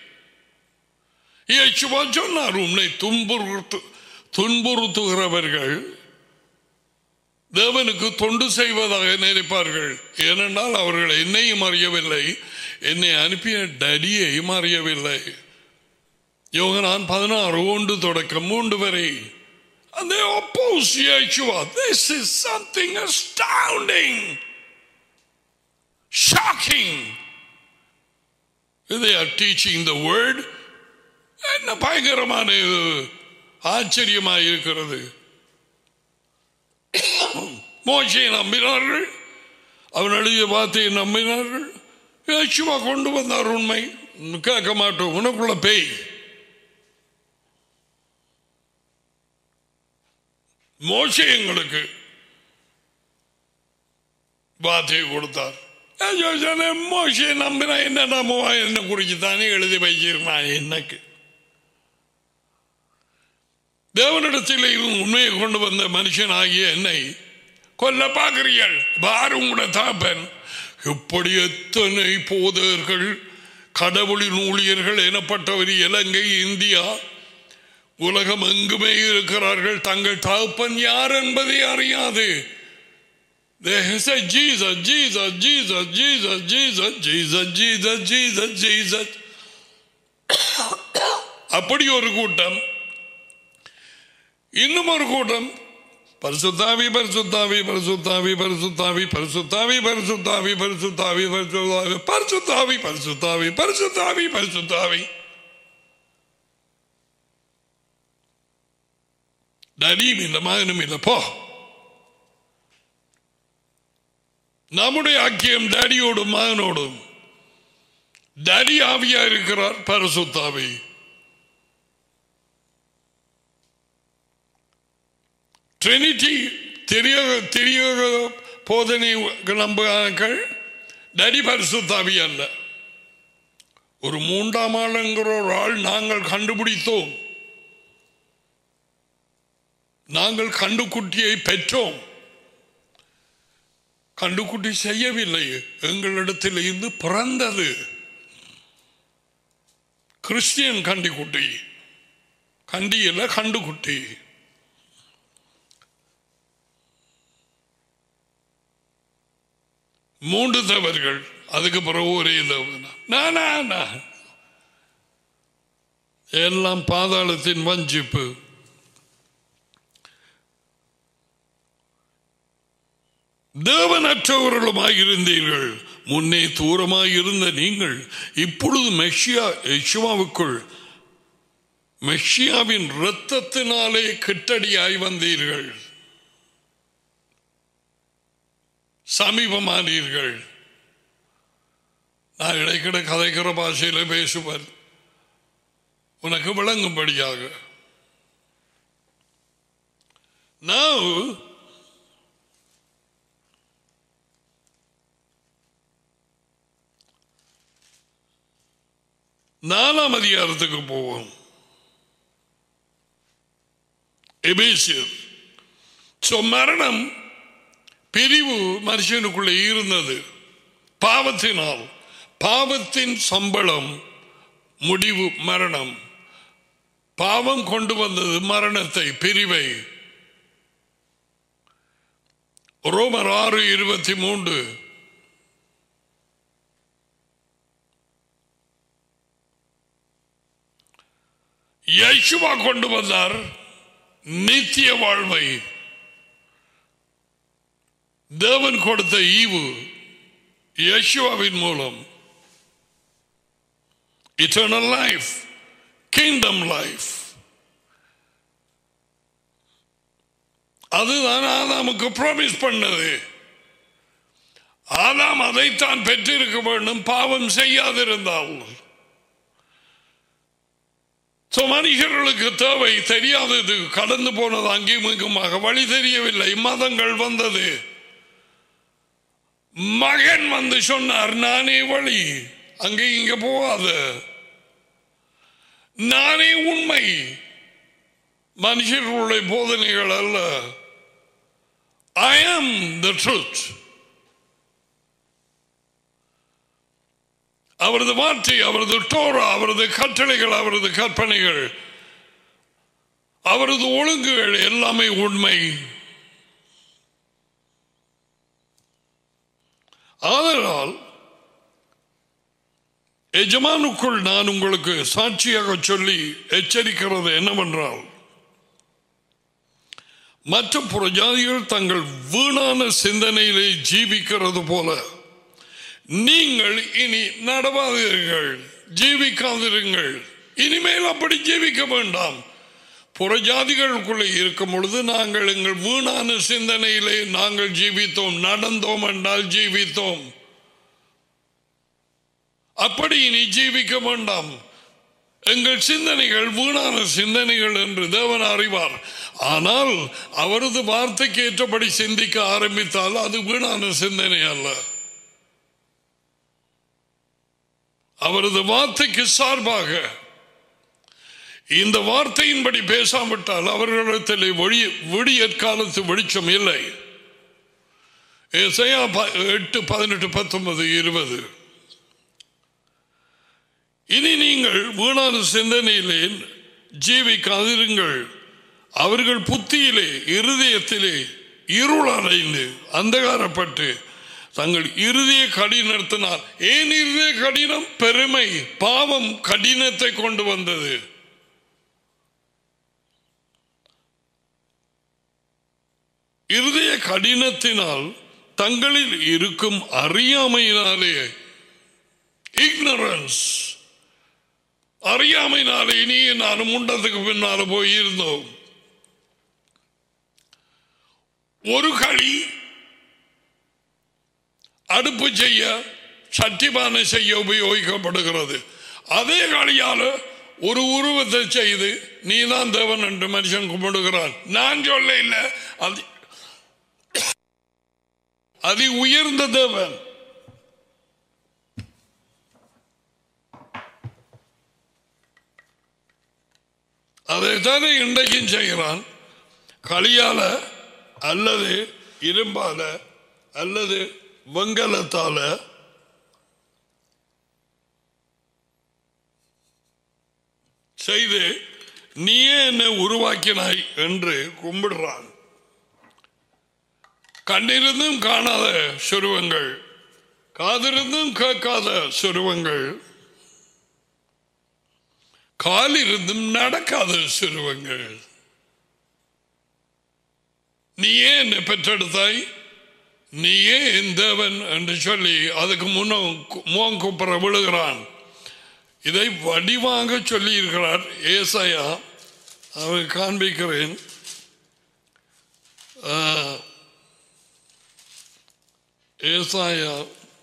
இயேசுவா சொன்னார் உன்னை துன்புறுத்து துன்புறுத்துகிறவர்கள் தேவனுக்கு தொண்டு செய்வதாக நினைப்பார்கள் ஏனென்றால் அவர்கள் என்னையும் அறியவில்லை என்னை அனுப்பிய டடியையும் அறியவில்லை யோகனான் பதினாறு ஒன்று தொடக்கம் மூன்று வரை And they oppose Yeshua. This is something astounding, shocking. They are teaching the word. என்ன பயங்கரமான ஆச்சரியமாக இருக்கிறது மோசையை நம்பினார்கள் அவன் எழுதிய வார்த்தையை நம்பினார்கள் யேசுவா கொண்டு வந்தார் உண்மை கேட்க மாட்டோம் உனக்குள்ள பேய் மோசை எங்களுக்கு வார்த்தையை கொடுத்தார் மோசையை நம்பினா என்ன நம்புவா என்ன குறிச்சு தானே எழுதி வைச்சிருக்கான் என்னக்கு தேவனிடத்தில் உண்மையை கொண்டு வந்த மனுஷன் ஆகிய என்னை கொல்ல பார்க்கிறீர்கள் பாரு உங்களோட தாப்பன் இப்படி எத்தனை போதர்கள் கடவுளின் ஊழியர்கள் எனப்பட்டவர் இலங்கை இந்தியா உலகம் எங்குமே இருக்கிறார்கள் தங்கள் தகப்பன் யார் என்பதை அறியாது They say Jesus, Jesus, Jesus, Jesus, Jesus, Jesus, Jesus, Jesus, Jesus. அப்படி ஒரு கூட்டம் இன்னும் ஒரு கூட்டம் பரிசுத்தாவி பரிசுத்தாவி பரிசுத்தாவி பரிசுத்தாவி பரிசுத்தாவி பரிசுத்தாவி பரிசுத்தாவி பரிசுத்தாவி பரிசுத்தாவி பரிசுத்தாவி பரிசுத்தாவி பரிசுத்தாவி டடியும் இல்லை மகனும் இல்லை போ நம்முடைய ஐக்கியம் டேடியோடும் மகனோடும் டேடி ஆவியா இருக்கிறார் பரிசுத்தாவி ட்ரினிட்டி தெரிய தெரிய போதனை நம்புகிறார்கள் டடி பரிசுத்தாவி அல்ல ஒரு மூன்றாம் ஆளுங்கிற ஒரு ஆள் நாங்கள் கண்டுபிடித்தோம் நாங்கள் கண்டுக்குட்டியை பெற்றோம் கண்டுக்குட்டி செய்யவில்லை எங்களிடத்தில் இருந்து பிறந்தது கிறிஸ்டியன் கண்டிக்குட்டி கண்டியில் கண்டுக்குட்டி மூன்று தவறுகள் அதுக்கு பிறகு ஒரே தவறு எல்லாம் பாதாளத்தின் வஞ்சிப்பு தேவனற்றவர்களுமாய் இருந்தீர்கள் முன்னே தூரமாய் இருந்த நீங்கள் இப்பொழுது மெஷியா யெஷுவாவுக்குள் மெஷியாவின் இரத்தத்தினாலே கிட்டடியாய் வந்தீர்கள் சமீபமானீர்கள் நான் இடைக்கிட கதைக்கிற பாஷையில பேசுவேன் உனக்கு விளங்கும்படியாக Now, நாலாம் அதிகாரத்துக்கு போவோம் எபேசியர் So, மரணம் பிரிவு மனுஷனுக்குள்ளே இருந்தது பாவத்தினால் பாவத்தின் சம்பளம் முடிவு மரணம் பாவம் கொண்டு வந்தது மரணத்தை பிரிவை ரோமர் ஆறு இருபத்தி மூன்று யேசுவா கொண்டு வந்தார் நித்திய வாழ்வை தேவன் கொடுத்த ஈவு யேசுவாவின் மூலம் இட்டர்னல் லைஃப் கிங்டம் லைஃப் அதுதான் ஆதாமுக்கு ப்ராமிஸ் பண்ணது ஆதாம் அதைத்தான் பெற்றிருக்க வேண்டும் பாவம் செய்யாதிருந்தால் So, மனுஷர்களுக்கு தேவை தெரியாதது கடந்து போனது அங்கேயும் இங்குமாக வழி தெரியவில்லை மதங்கள் வந்தது மகன் வந்து சொன்னார் நானே வழி அங்கே இங்க போகாத நானே உண்மை மனுஷர்களுடைய போதனைகள் அல்ல ஐ ஆம் த ட்ரூத் அவரது வார்த்தை அவரது டோரா அவரது கட்டளைகள் அவரது கற்பனைகள் அவரது ஒழுங்குகள் எல்லாமே உண்மை ஆதலால் எஜமானுக்குள் நான் உங்களுக்கு சாட்சியாக சொல்லி எச்சரிக்கிறது என்னவென்றால் மற்ற புறஜாதிகள் தங்கள் வீணான சிந்தனையிலே ஜீவிக்கிறது போல நீங்கள் இனி நடவாதீர்கள் ஜீவிக்காதிருங்கள் இனிமேல் அப்படி ஜீவிக்க வேண்டாம் புறஜாதிகளுக்குள்ளே இருக்கும் பொழுது நாங்கள் எங்கள் வீணான சிந்தனையிலே நாங்கள் ஜீவித்தோம் நடந்தோம் என்றால் ஜீவித்தோம் அப்படி இனி ஜீவிக்க வேண்டாம் எங்கள் சிந்தனைகள் வீணான சிந்தனைகள் என்று தேவன் அறிவார் ஆனால் அவரது வார்த்தைக்கு ஏற்றபடி சிந்திக்க ஆரம்பித்தால் அது வீணான சிந்தனை அல்ல அவரது வார்த்தைக்கு சார்பாக இந்த வார்த்தையின்படி பேசாவிட்டால் அவர்களிடத்தில் ஒளி விடியற்காலத்து வெளிச்சம் இல்லை ஏசாயா ப- எட்டு பதினெட்டு பத்தொன்பது இருபது இனி நீங்கள் வீணான சிந்தனையிலே ஜீவிக்காதிருங்கள் அவர்கள் புத்தியிலே இருதயத்திலே இருளடைந்து அந்தகாரப்பட்டு தங்கள் இறுதிய கடினத்தினால் ஏன் இறுதிய கடினம் பெருமை பாவம் கடினத்தை கொண்டு வந்தது இருதய கடினத்தினால் தங்களில் இருக்கும் அறியாமையினாலே இக்னரன்ஸ் அறியாமையினாலே இனி நானும் முண்டத்துக்கு பின்னால போயிருந்தோம் ஒரு களி அடுப்பு செய்ய சட்டிபானை செய்ய உபயோகிக்கப்படுகிறது அதே களியால ஒரு உருவத்தை செய்து நீதான் தேவன் என்று மனுஷன் கும்பிடுகிறான் நான் சொல்ல இல்லை அது அதி உயர்ந்த தேவன் அதைத்தானே இன்றைக்கும் செய்கிறான் களியால அல்லது இரும்பால அல்லது வெங்கலத்தால செய்து நீயே என்னை உருவாக்கினாய் என்று கும்பிடுறான் கண்ணிருந்தும் காணாத சுருவங்கள் காதிருந்தும் கேட்காத சுருவங்கள் காலிருந்தும் நடக்காத சிறுவங்கள் நீயே என்னை பெற்றெடுத்தாய் நீயே என் தேவன் என்று சொல்லி அதுக்கு முன்னும் முகம் குப்புற விழுகிறான் இதை வடிவாக சொல்லி இருக்கிறார் ஏசாயா அவர் காண்பிக்கிறேன் ஆ, ஏசாயா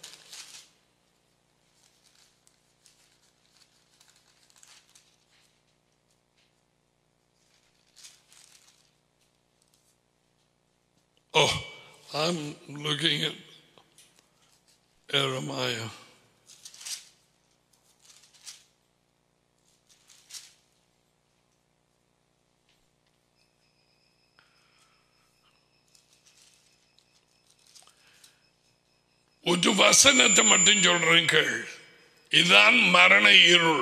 Oh, I'm looking at Jeremiah. ஒரு வசனத்தை மட்டும் சொல்றேன் கேள் இதுதான் மரண இருள்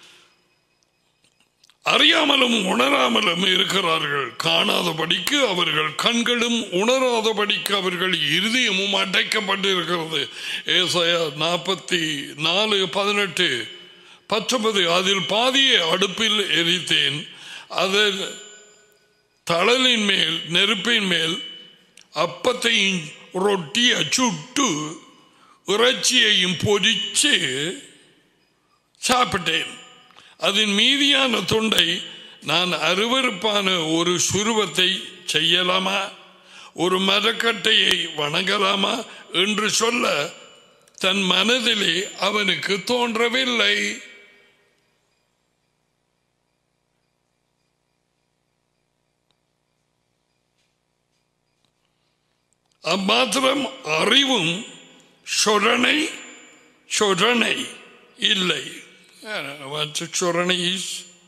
அறியாமலும் உணராமலும் இருக்கிறார்கள் காணாதபடிக்கு அவர்கள் கண்களும் உணராதபடிக்கு அவர்கள் இருதயமும் அடைக்கப்பட்டு இருக்கிறது ஏசாயா நாற்பத்தி நாலு பதினெட்டு பத்தொன்பது அதில் பாதியை அடுப்பில் எரித்தேன் அதில் தழலின் மேல் நெருப்பின் மேல் அப்பத்தையும் ரொட்டியை சுட்டு இறைச்சியையும் பொரிச்சு சாப்பிட்டேன் அதன் மீதியான துண்டை நான் அருவருப்பான ஒரு சுருவத்தை செய்யலாமா ஒரு மரக்கட்டையை வணங்கலாமா என்று சொல்ல தன் மனதிலே அவனுக்கு தோன்றவில்லை அம்மாத்திரம் அறிவும் சொரணை சொரணை இல்லை What's a சொரணை is?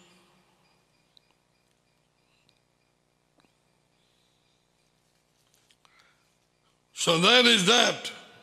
So that is that.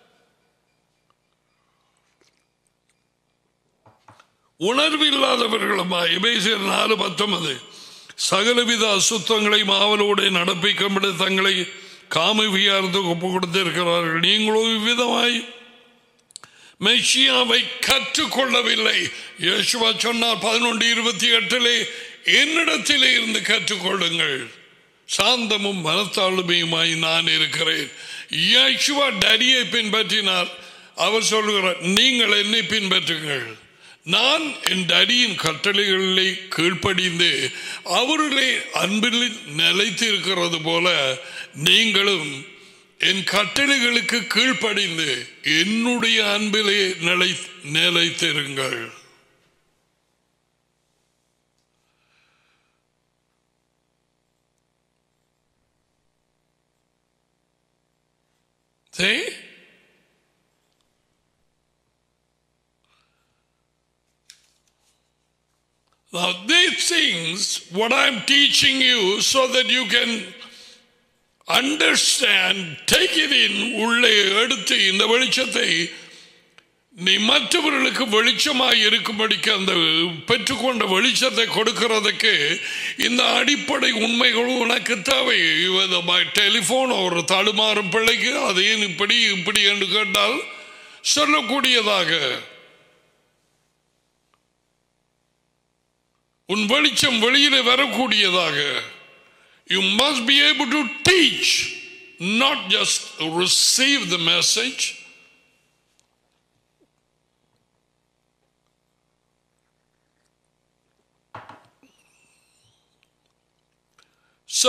உணர்வில்லாதவர்களுமா எபேசியர் நாலு பத்தொன்பது சகலவித அசுத்தங்களை மாவலோடு நடப்பிக்கும்படி தங்களை காம வியாரத்துக்கு ஒப்பு கொடுத்திருக்கிறார்கள் நீங்களோ இவ்விதமாய் மெஷியாவை கற்றுக்கொள்ளவில்லை யேசுவா சொன்னார் பதினொன்று இருபத்தி எட்டிலே என்னிடத்திலே இருந்து கற்றுக்கொள்ளுங்கள் சாந்தமும் மனத்தாழ்மையுமாய் நான் இருக்கிறேன் யேசுவா டடியை பின்பற்றினார் அவர் சொல்லுகிறார் நீங்கள் என்னை பின்பற்றுங்கள் நான் என் டடியின் கட்டளைகளிலே கீழ்ப்படிந்து அவர்களே அன்பில் நிலைத்து இருக்கிறது போல நீங்களும் என் கட்டளைகளுக்கு கீழ்ப்படிந்து என்னுடைய அன்பிலே நிலை நிலைத்திருங்கள் See? Now, these things, what I'm teaching you, so that you can understand take it in உள்ளே எடுத்து இந்த வெளிச்சத்தை நீ மற்றவர்களுக்கு வெளிச்சமாய் இருக்கும்படிக்கு அந்த பெற்றுக்கொண்ட வெளிச்சத்தை கொடுக்கிறதுக்கு இந்த அடிப்படை உண்மைகளும் உனக்கு தேவை டெலிஃபோன் ஒரு தடுமாறும் பிள்ளைக்கு அதையும் இப்படி இப்படி என்று கேட்டால் சொல்லக்கூடியதாக உன் வெளிச்சம் வெளியில வரக்கூடியதாக You must be able to teach, not just receive the message. So,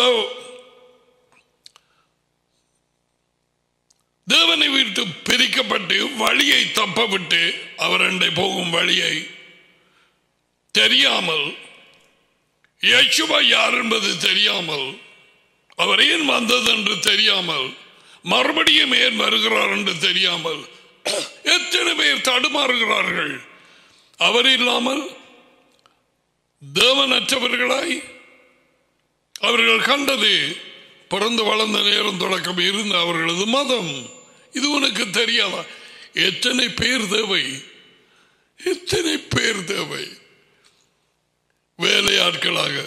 தேவனை விட்டு பிரிக்கப்பட்டு வழியை தப்ப விட்டு அவர் அண்டை போகும் வழியை தெரியாமல் யேசுவா யார் என்பது தெரியாமல் அவர் ஏன் வந்தது என்று தெரியாமல் மறுபடியும் ஏன் வருகிறார் என்று தெரியாமல் எத்தனை பேர் தடுமாறுகிறார்கள் அவர் இல்லாமல் தேவனற்றவர்களாய் அவர்கள் கண்டது பிறந்து வளர்ந்த நேரம் தொடக்கம் இருந்த அவர்களது மதம் இது உனக்கு தெரியாதா எத்தனை பேர் தேவை எத்தனை பேர் தேவை வேலையாட்களாக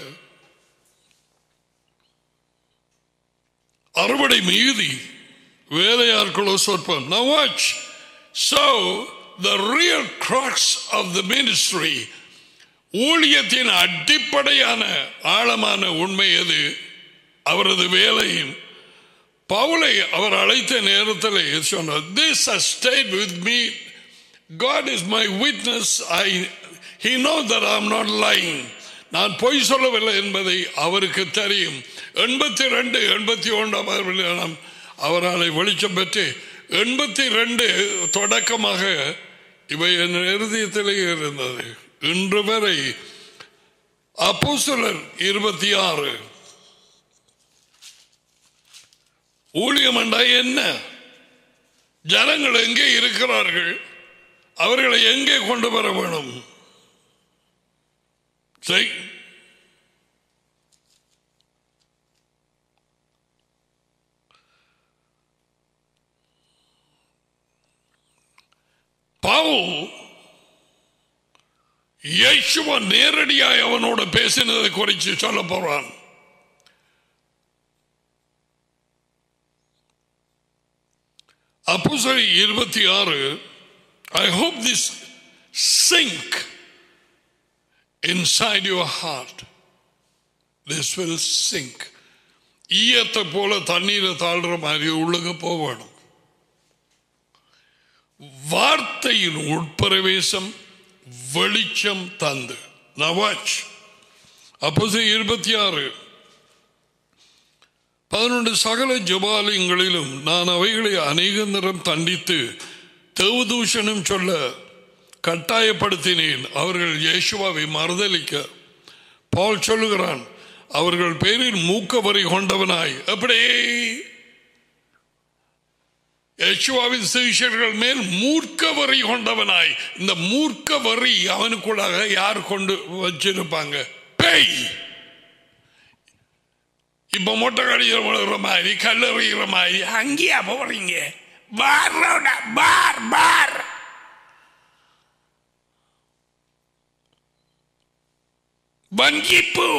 அறுவடை மீதி வேலையாட்களோ சொற்பம் Now watch. So, the real crux of the ministry ஊழியத்தின் அடிப்படையான ஆழமான உண்மை எது அவரது வேலையும் பவுலை அவர் அழைத்த நேரத்தில் சொன்னார் this has stayed with me God is my witness I he knows that I'm not lying நான் பொய் சொல்லவில்லை என்பதை அவருக்கு தெரியும் எண்பத்தி ரெண்டு எண்பத்தி ஒன்றாம் அவரால் வெளிச்சம் பெற்று எண்பத்தி ரெண்டு தொடக்கமாக இவை என் இருதயத்திலே இருந்தது இன்று வரை அப்போஸ்தலர் இருபத்தி ஆறு ஊழியம் என்றா என்ன ஜனங்கள் எங்கே இருக்கிறார்கள் அவர்களை எங்கே கொண்டு வர வேணும் சரி பவுல் இயேசுவ நேரடியாய் அவனோட பேசினதை குறித்து சொல்ல போறான் அப்போஸ்தலர் இருபத்தி ஆறு I hope this sink inside your heart this will sink ஈயத்தை போல தண்ணீரை தாழ்ற மாதிரி உள்ளுக போகணும் வார்த்தையின் உட்பிரவேசம் வெளிச்சம் தந்து நவாச் அப்போ இருபத்தி ஆறு பதினொன்று சகல ஜபாலயங்களிலும் நான் அவைகளை அநேக நிறம் தண்டித்து தேவதூஷணம் சொல்ல கட்டாயப்படுத்தினேன் அவர்கள் இயேசுவாவை மறுதலிக்க பால் சொல்லுகிறான் அவர்கள் பேரில் மூக்க வரி கொண்டவனாய் அப்படியே யேசுவாவின் சிஷியர்கள் மேல் மூர்க்க வரி கொண்டவனாய் இந்த மூர்க்க வரி அவனுக்குள்ளாக யார் கொண்டு வச்சிருப்பாங்க பேய் இப்ப மொட்டை கடிதம் விழுகிற மாதிரி கல்லறிகிற மாதிரி அங்கேயா போறீங்க பார் ரவுடா, பார் பார் வங்கிப்பு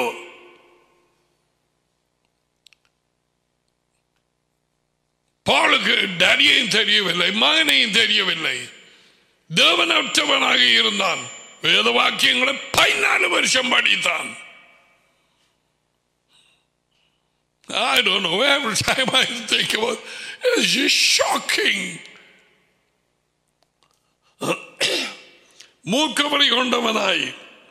பாலுக்கு டடியையும் தெரியவில்லை மகனையும் தெரியவில்லை தேவனற்றவனாக இருந்தான் வேத வாக்கியங்களை பதினாலு வருஷம் படித்தான் I don't know. Every time I think about it, it's just shocking. மூக்கவரை கொண்டவனாய்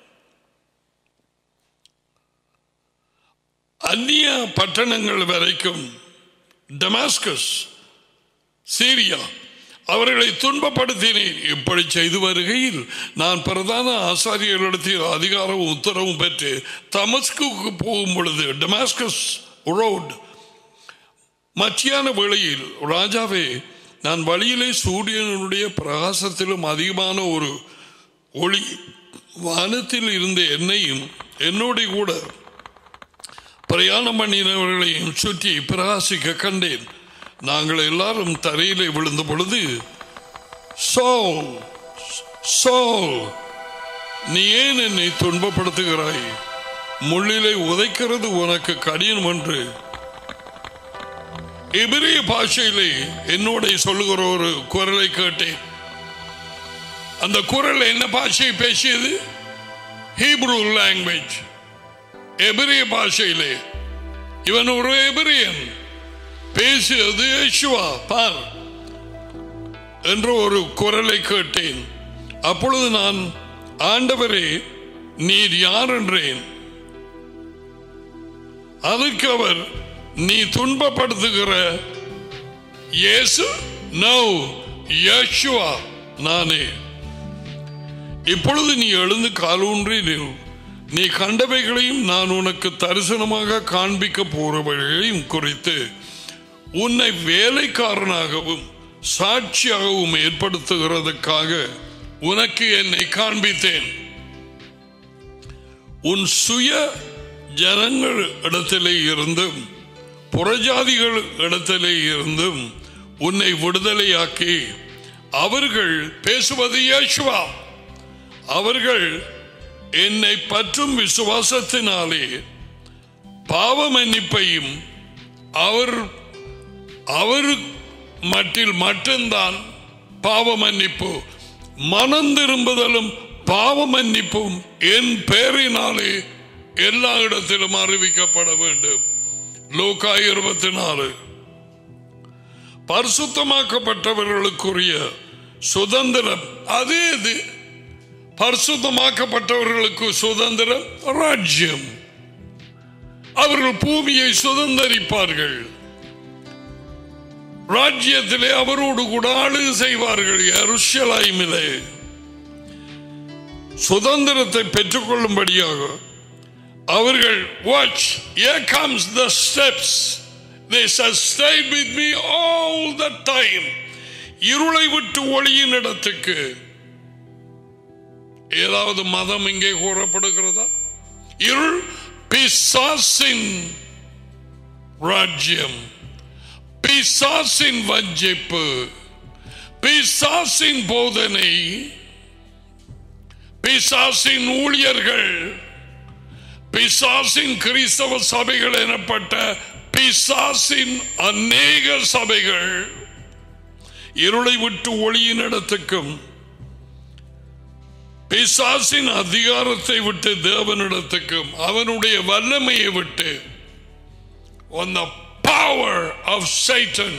அந்நிய பட்டணங்கள் வரைக்கும் டமாஸ்கஸ் சீரியா அவர்களை துன்பப்படுத்தினேன் இப்படி செய்து வருகையில் நான் பிரதான ஆசாரியர்களிடத்தில் அதிகாரமும் உத்தரவும் பெற்று தமஸ்குக்கு போகும் பொழுது டமாஸ்கஸ் ரோட் மத்தியான வேளையில் ராஜாவே நான் வழியிலே சூரியனுடைய பிரகாசத்திலும் அதிகமான ஒரு ஒளி வானத்தில் இருந்த என்னையும் என்னோட கூட பிரயாணம் பண்ணினவர்களையும் சுற்றி பிரகாசிக்க கண்டேன் நாங்கள் எல்லாரும் தரையிலே விழுந்த பொழுது சோல் சோல் நீ ஏன் என்னை துன்பப்படுத்துகிறாய் முள்ளிலை உதைக்கிறது உனக்கு கடினம் என்று எபிரிய பாஷையிலே என்னோட சொல்லுகிற ஒரு குரலை கேட்டேன் அந்த குரல் என்ன பாஷை பேசியது ஹீப்ரூ லாங்குவேஜ் எபிரிய பாஷையிலே இவன் ஒரு எபிரியன் பேசியது யேசுவா பார் என்று ஒரு குரலை கேட்டேன் அப்பொழுது நான் ஆண்டவரே நீர் யார் என்றேன் அதற்கு அவர் நீ துன்பப்படுத்துகிற இயேசு நோ யேசுவா நானே இப்பொழுது நீ எழுந்து காலூன்றி நில் நீ கண்டவைகளையும் நான் உனக்கு தரிசனமாக காண்பிக்க போறவைகளையும் குறித்து உன்னை வேலைக்காரனாகவும் சாட்சியாகவும் ஏற்படுத்துகிறதுக்காக உனக்கு என்னை காண்பித்தேன் உன் சுய ஜனங்கள் இடத்திலே இருந்தும் புறஜாதிகள் இடத்திலே இருந்தும் உன்னை விடுதலையாக்கி அவர்கள் பேசுவது இயேசுவா அவர்கள் என்னை பற்றும் விசுவாசத்தினாலே பாவ மன்னிப்பையும் அவர் அவர் மட்டில் மட்டும்தான் பாவ மன்னிப்பு மனம் திரும்புதலும் பாவ மன்னிப்பும் என் பெயரினாலே எல்லா இடத்திலும் அறிவிக்கப்பட வேண்டும் லோகா இருபத்தி நாலு பரிசுத்தமாக்கப்பட்டவர்களுக்குரிய சுதந்திரம் அது எது பரிசுத்தமாக்கப்பட்டவர்களுக்கு சுதந்திரம் ராஜ்யம் அவர்கள் பூமியை சுதந்திரிப்பார்கள் ராஜ்யத்திலே அவரோடு கூட ஆளுகை செய்வார்கள் எருஷலாய்மிலே சுதந்திரத்தை பெற்றுக்கொள்ளும்படியாக அவர்கள் watch here comes the steps they shall stay with me all the time இருளை விட்டு ஒளியின் இடத்துக்கு ஏதாவது மதம் இங்கே கூறப்படுகிறதா இருள் பிசாசின் ராஜ்யம் பிசாசின் வஞ்சிப்பு பிசாசின் போதனை பிசாசின் ஊழியர்கள் பிசாசின் கிறிஸ்தவ சபைகள் எனப்பட்ட பிசாசின் அநேக சபைகள் இருளை விட்டு ஒளியின் இடத்துக்கும் பிசாசின் அதிகாரத்தை விட்டு தேவனிடத்துக்கும் அவனுடைய வல்லமையை விட்டு on the power of Satan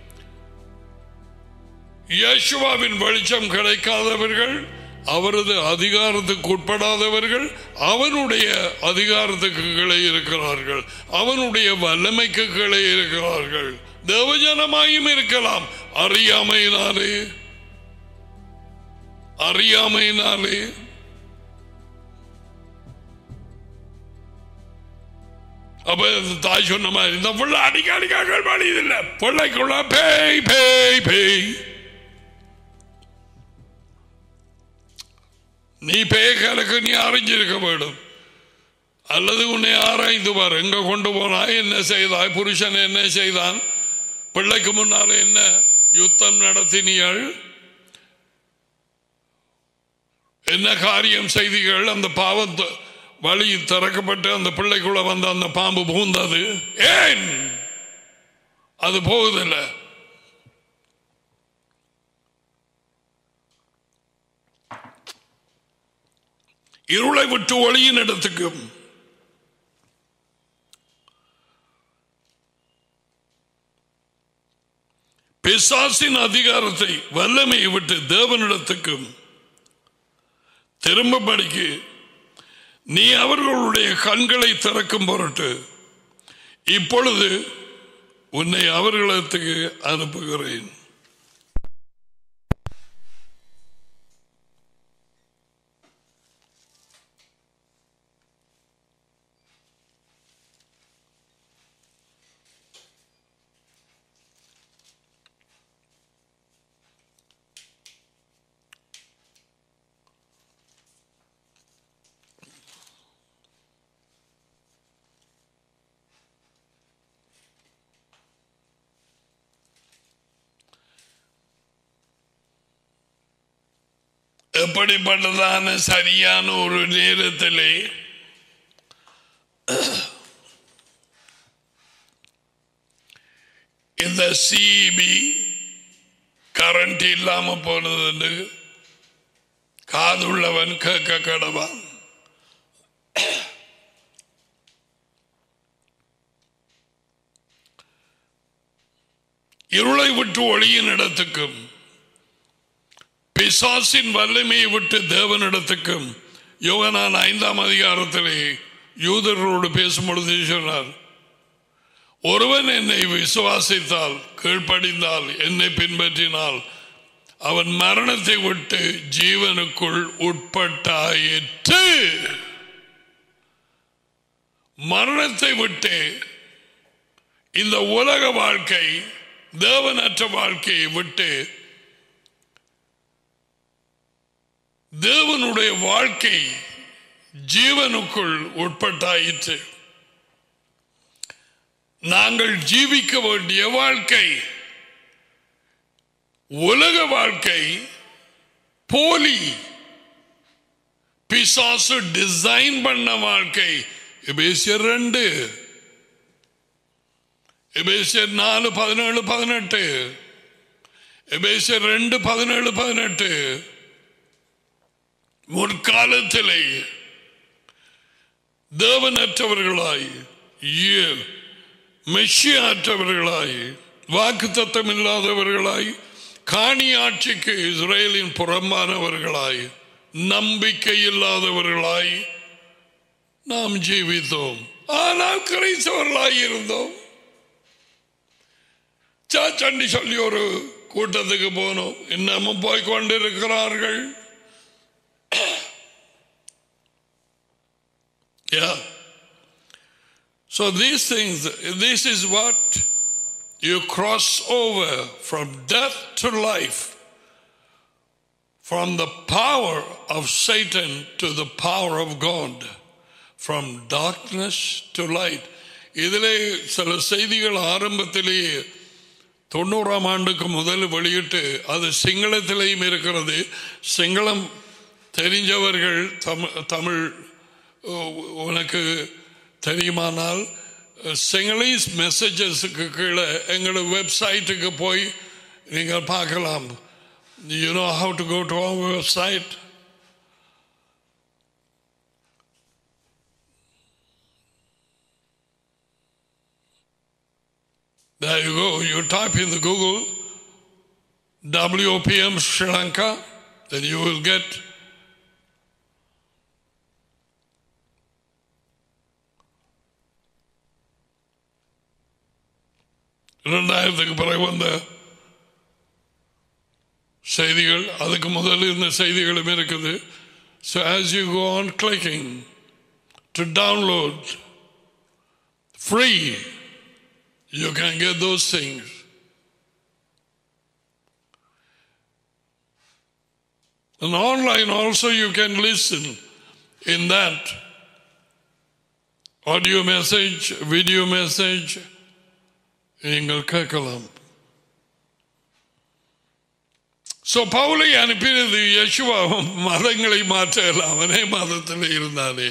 இயேசுவாவின் வெளிச்சம் கிடைக்காதவர்கள் அவரது அதிகாரத்துக்கு உட்படாதவர்கள் அவனுடைய அதிகாரத்துக்கு கீழே இருக்கிறார்கள் அவனுடைய வல்லமைக்கு கீழே இருக்கிறார்கள் தேவஜனமாயும் இருக்கலாம் அறியாமையினாலே அறியாமையினாலே அப்ப இந்த தாய் சொன்ன மாதிரி இந்த புள்ள அடிக்க அடிக்காக்கள் வழியதில்லை பிள்ளைக்குள்ள பேய் பேய் பேய் நீ பேய்களுக்கு நீ அறிஞ்சிருக்க வேண்டும் அல்லது உன்னை ஆராய்ந்து பார் எங்க கொண்டு போனாய் என்ன செய்தாய் புருஷன் என்ன செய்தான் பிள்ளைக்கு முன்னால என்ன யுத்தம் நடத்தினீர்கள் என்ன காரியம் செய்தீர்கள் அந்த பாவத்தை வழி திறக்கப்பட்டு அந்த பிள்ளைக்குள்ள வந்த அந்த பாம்பு பூந்தது ஏன் அது போகுதில்லை இருளை விட்டு ஒளியின் இடத்துக்கும் பிசாசின் அதிகாரத்தை வல்லமையை விட்டு தேவனிடத்துக்கும் திரும்பபடிக்கு நீ அவர்களுடைய கண்களை திறக்கும் பொருட்டு இப்பொழுது உன்னை அவர்களுக்கு அனுப்புகிறேன் எப்படிப்பட்டதான சரியான ஒரு நேரத்திலே இந்த சிபி கரண்ட் இல்லாம போனது காதுள்ளவன் கேட்க கடவான் இருளை விட்டு ஒளியின் இடத்துக்கும் பிசாசின் வல்லமையை விட்டு தேவனிடத்துக்கும் யோகனான் ஐந்தாம் அதிகாரத்திலே யூதர்களோடு பேசும் பொழுது சொன்னார் ஒருவன் என்னை விசுவாசித்தால் கீழ்ப்படிந்தால் என்னை பின்பற்றினால் அவன் மரணத்தை விட்டு ஜீவனுக்குள் உட்பட்டாயிற்று மரணத்தை விட்டு இந்த உலக வாழ்க்கை தேவனற்ற வாழ்க்கையை விட்டு தேவனுடைய வாழ்க்கை ஜீவனுக்குள் உட்பட்டாயிற்று நாங்கள் ஜீவிக்க வேண்டிய வாழ்க்கை உலக வாழ்க்கை போலி பிசாசு டிசைன் பண்ண வாழ்க்கை எபேசியர் ரெண்டு எபேசியர் நாலு பதினேழு பதினெட்டு எபேசியர் ரெண்டு பதினேழு பதினெட்டு முற்காலத்திலே தேவனற்றவர்களாய் மெஷியாற்றவர்களாய் வாக்கு தத்தம் இல்லாதவர்களாய் காணி ஆட்சிக்கு இஸ்ரேலின் புறம்பானவர்களாய் நம்பிக்கை இல்லாதவர்களாய் நாம் ஜீவித்தோம் ஆனால் கிரைஸ்தவர்களாய் இருந்தோம் வந்தாச்சண்டி சொல்லி ஒரு கூட்டத்துக்கு போனோம் இன்னமும் போய் கொண்டிருக்கிறார்கள் Yeah. So these things, this is what you cross over from death to life, from the power of Satan to the power of God, from darkness to light. இதிலே சில செய்திகள் ஆரம்பத்திலேயே தொண்ணூறாம் ஆண்டுக்கு முதல் வெளியிட்டு அது சிங்களத்திலேயும் இருக்கிறது சிங்களம் தெரிஞ்சவர்கள் தமிழ் தமிழ் உ- உனக்கு தெரியுமானால் சிங்களீஸ் மெசேஜஸுக்கு கீழே எங்களோட வெப்சைட்டுக்கு போய் நீங்கள் பார்க்கலாம் you know how to go to our website There you go. You type in the Google WOPM Sri Lanka, then you will get இரண்டாயிரத்துக்கு பிறகு வந்த செய்திகள் அதுக்கு முதல்ல இருந்த செய்திகளும் இருக்குது So as you go on clicking to download free, you can get those things. And online also you can listen in that audio message, video message, நீங்கள் கேட்கலாம் சோ பவுலை அனுப்பினது யசுவா மதங்களை மாற்றலாம் அவனே மதத்தில் இருந்தானே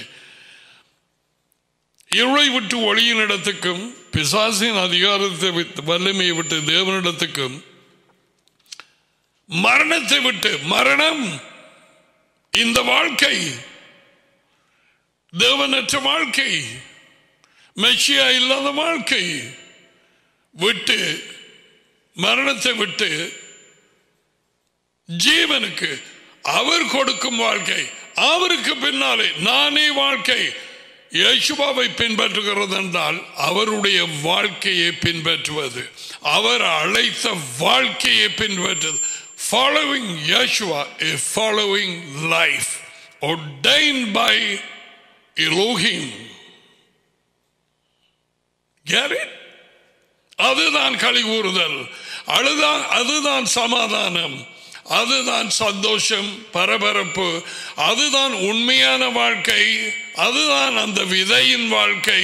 இருளை விட்டு ஒளியின் இடத்துக்கும் பிசாசின் அதிகாரத்தை விட்டு வல்லமையை விட்டு தேவனிடத்துக்கும் மரணத்தை விட்டு மரணம் இந்த வாழ்க்கை தேவனற்ற வாழ்க்கை மெச்சியா இல்லாத வாழ்க்கை விட்டு மரணத்தை விட்டு ஜீவனுக்கு அவர் கொடுக்கும் வாழ்க்கை அவருக்கு பின்னாலே நானே வாழ்க்கை யேசுவாவை பின்பற்றுகிறது என்றால் அவருடைய வாழ்க்கையை பின்பற்றுவது அவர் அழைத்த வாழ்க்கையை பின்பற்றுவது following Yeshua is following life ordained by Elohim get it அதுதான் களி கூறுதல் அதுதான் அதுதான் சமாதானம் அதுதான் சந்தோஷம் பரபரப்பு அதுதான் உண்மையான வாழ்க்கை அதுதான் அந்த விதையின் வாழ்க்கை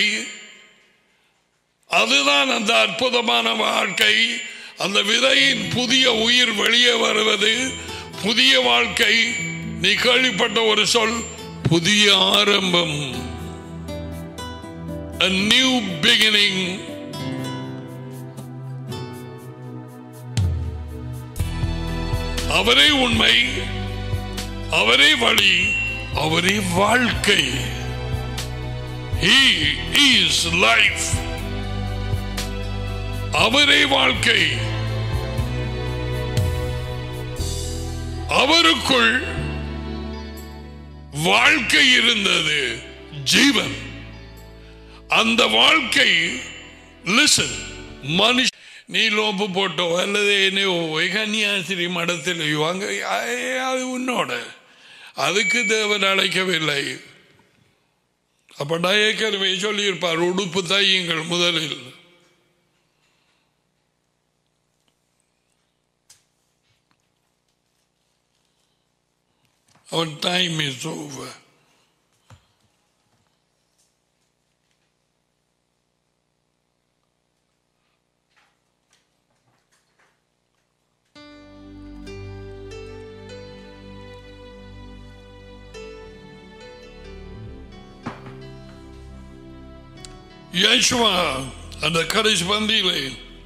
அதுதான் அந்த அற்புதமான வாழ்க்கை அந்த விதையின் புதிய உயிர் வெளியே வருவது புதிய வாழ்க்கை நீ கேள்விப்பட்ட ஒரு சொல் புதிய ஆரம்பம் a new beginning அவரே உண்மை அவரே வழி அவரே வாழ்க்கை He is life அவரே வாழ்க்கை அவருக்குள் வாழ்க்கை இருந்தது ஜீவன் அந்த வாழ்க்கை லிசன் மனுஷ நீ லோப்பு போட்டோ அல்லது என்னையோ கன்னியாசிரி மடத்திலேயோ அங்க அ- அது உன்னோட அதுக்கு தேவன் அழைக்கவில்லை அப்ப நான் ஏற்கனவே சொல்லியிருப்பார் உடுப்பு தையுங்கள் முதலில் Our time is over. Yeshua அந்த கடைசி பந்தியிலே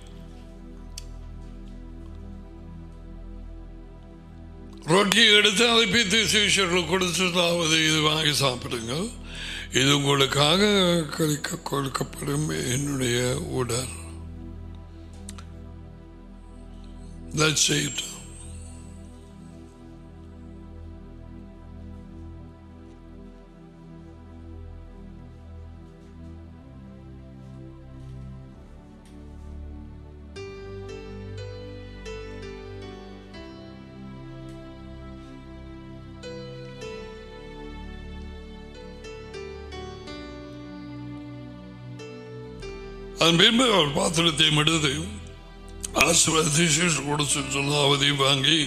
ரொட்டி எடுத்து அதை பித்து சிஷர்களுக்கு கொடுத்ததாவது இது வாங்கி சாப்பிடுங்க இது உங்களுக்காக கழிக்க கொடுக்கப்படும் என்னுடைய உடல் That's it. அதன் பின்பு அவர் பாத்திரத்தையும் எடுத்து ஆசிர்வாதத்தை சீஷர் கொடுத்து சொன்ன அவதையும் வாங்கி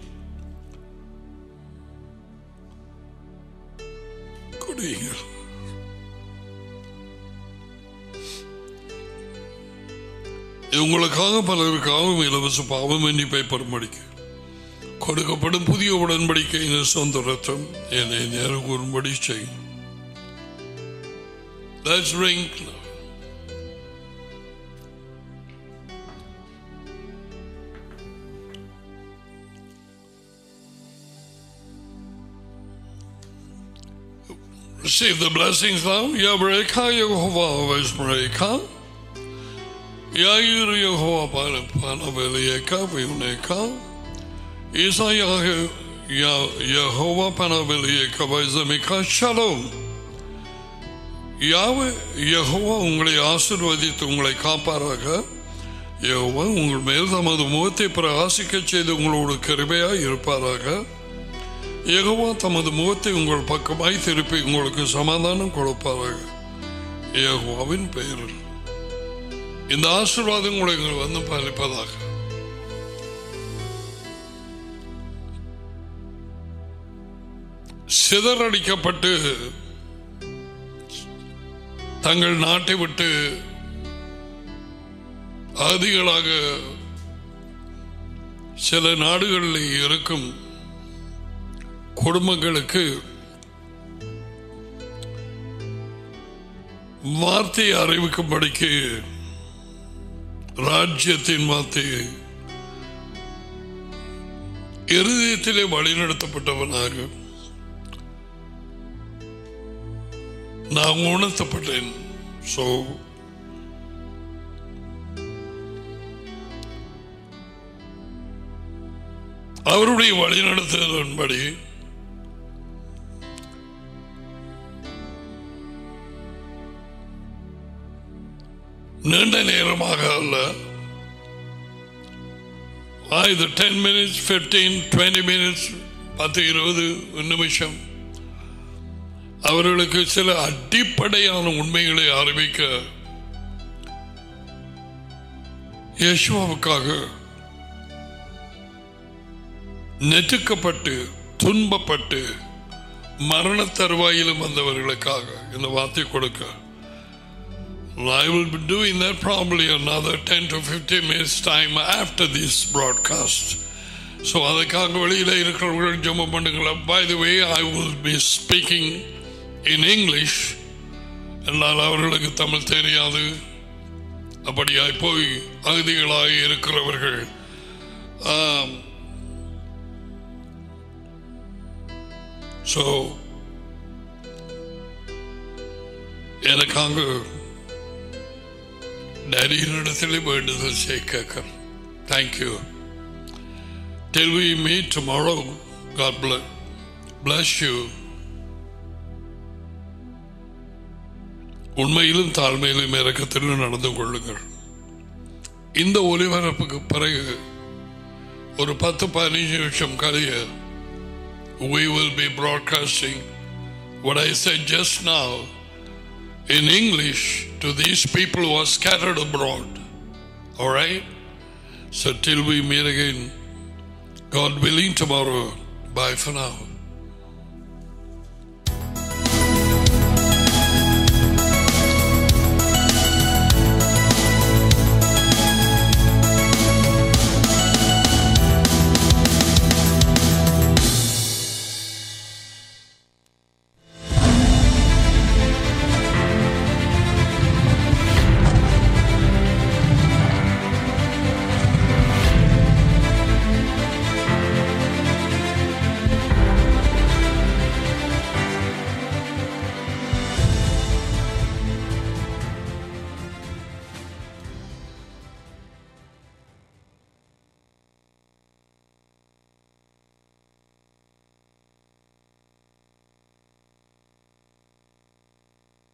குடியுங்கள் இது உங்களுக்காக பலருக்காகவும் இலவச பாவம் மன்னிப்பை பெரும்படிக்கு கொடுக்கப்படும் புதிய உடன்படிக்கையின் சொந்த ரத்தம் என்னை நேரம் கூறும்படி செய்யும் Let's drink now. Receive the blessings now. Yabreka Yehovah Vesbreka. Yair Yehovah Panavelieka Vuneka. Isaiah Yehovah Panavelieka Vizamika Shalom. யாவே யெகோவா உங்களை ஆசிர்வதித்து உங்களை காப்பாராக யெகோவா உங்கள் மேல் தமது முகத்தை பிரகாசிக்க செய்து உங்களோடு கிருபையாய் இருப்பாராக யெகோவா தமது முகத்தை உங்கள் பக்கமாய் திருப்பி உங்களுக்கு சமாதானம் கொடுப்பாராக யெகோவாவின் பெயரில் இந்த ஆசீர்வாதம் உங்களுக்கு வந்து பாலிப்பதாக சிதறடிக்கப்பட்டு தங்கள் நாட்டை விட்டு அதிகளாக சில நாடுகளில் இருக்கும் குடும்பங்களுக்கு வார்த்தையை அறிவிக்கும்படிக்கு ராஜ்யத்தின் வார்த்தையை இருதயத்திலே வழிநடத்தப்பட்டவனாக நான் உணர்த்தப்பட்டேன் ஸோ அவருடைய வழிநடத்துதலின்படி நீண்ட நேரமாக அல்ல இது ten minutes fifteen twenty minutes பத்து இருபது நிமிஷம் அவர்களுக்கு சில அடிப்படையான உண்மைகளை அறிவிக்க யேசுவாவுக்காக நெருக்கப்பட்டு துன்பப்பட்டு மரண தருவாயிலும் வந்தவர்களுக்காக இந்த வார்த்தை கொடுக்க I will be doing that probably another 10 to 15 minutes time after this broadcast. So அதுக்காக வெளியில இருக்கிறவர்கள் ஜெபம் பண்ணுங்களா By the way, I will be speaking in English என்னால் அவர்களுக்கு தமிழ் தெரியாது அப்படியாய் போய் அகதிகளாக இருக்கிறவர்கள் ஸோ எனக்காக டேடியினிடத்திலே வேண்டுதல் சேர்க்க thank you Till we meet tomorrow, God bless, bless you. உண்மையிலும் தாழ்மையிலும் இறக்கத்திலும் நடந்து கொள்ளுங்கள் இந்த ஒலிபரப்புக்கு பிறகு ஒரு பத்து பதினைஞ்சு நிமிஷம் கழிய we will be broadcasting what I said just now in English to these people who are scattered abroad. All right? So till we meet again, God willing, tomorrow. Bye for now.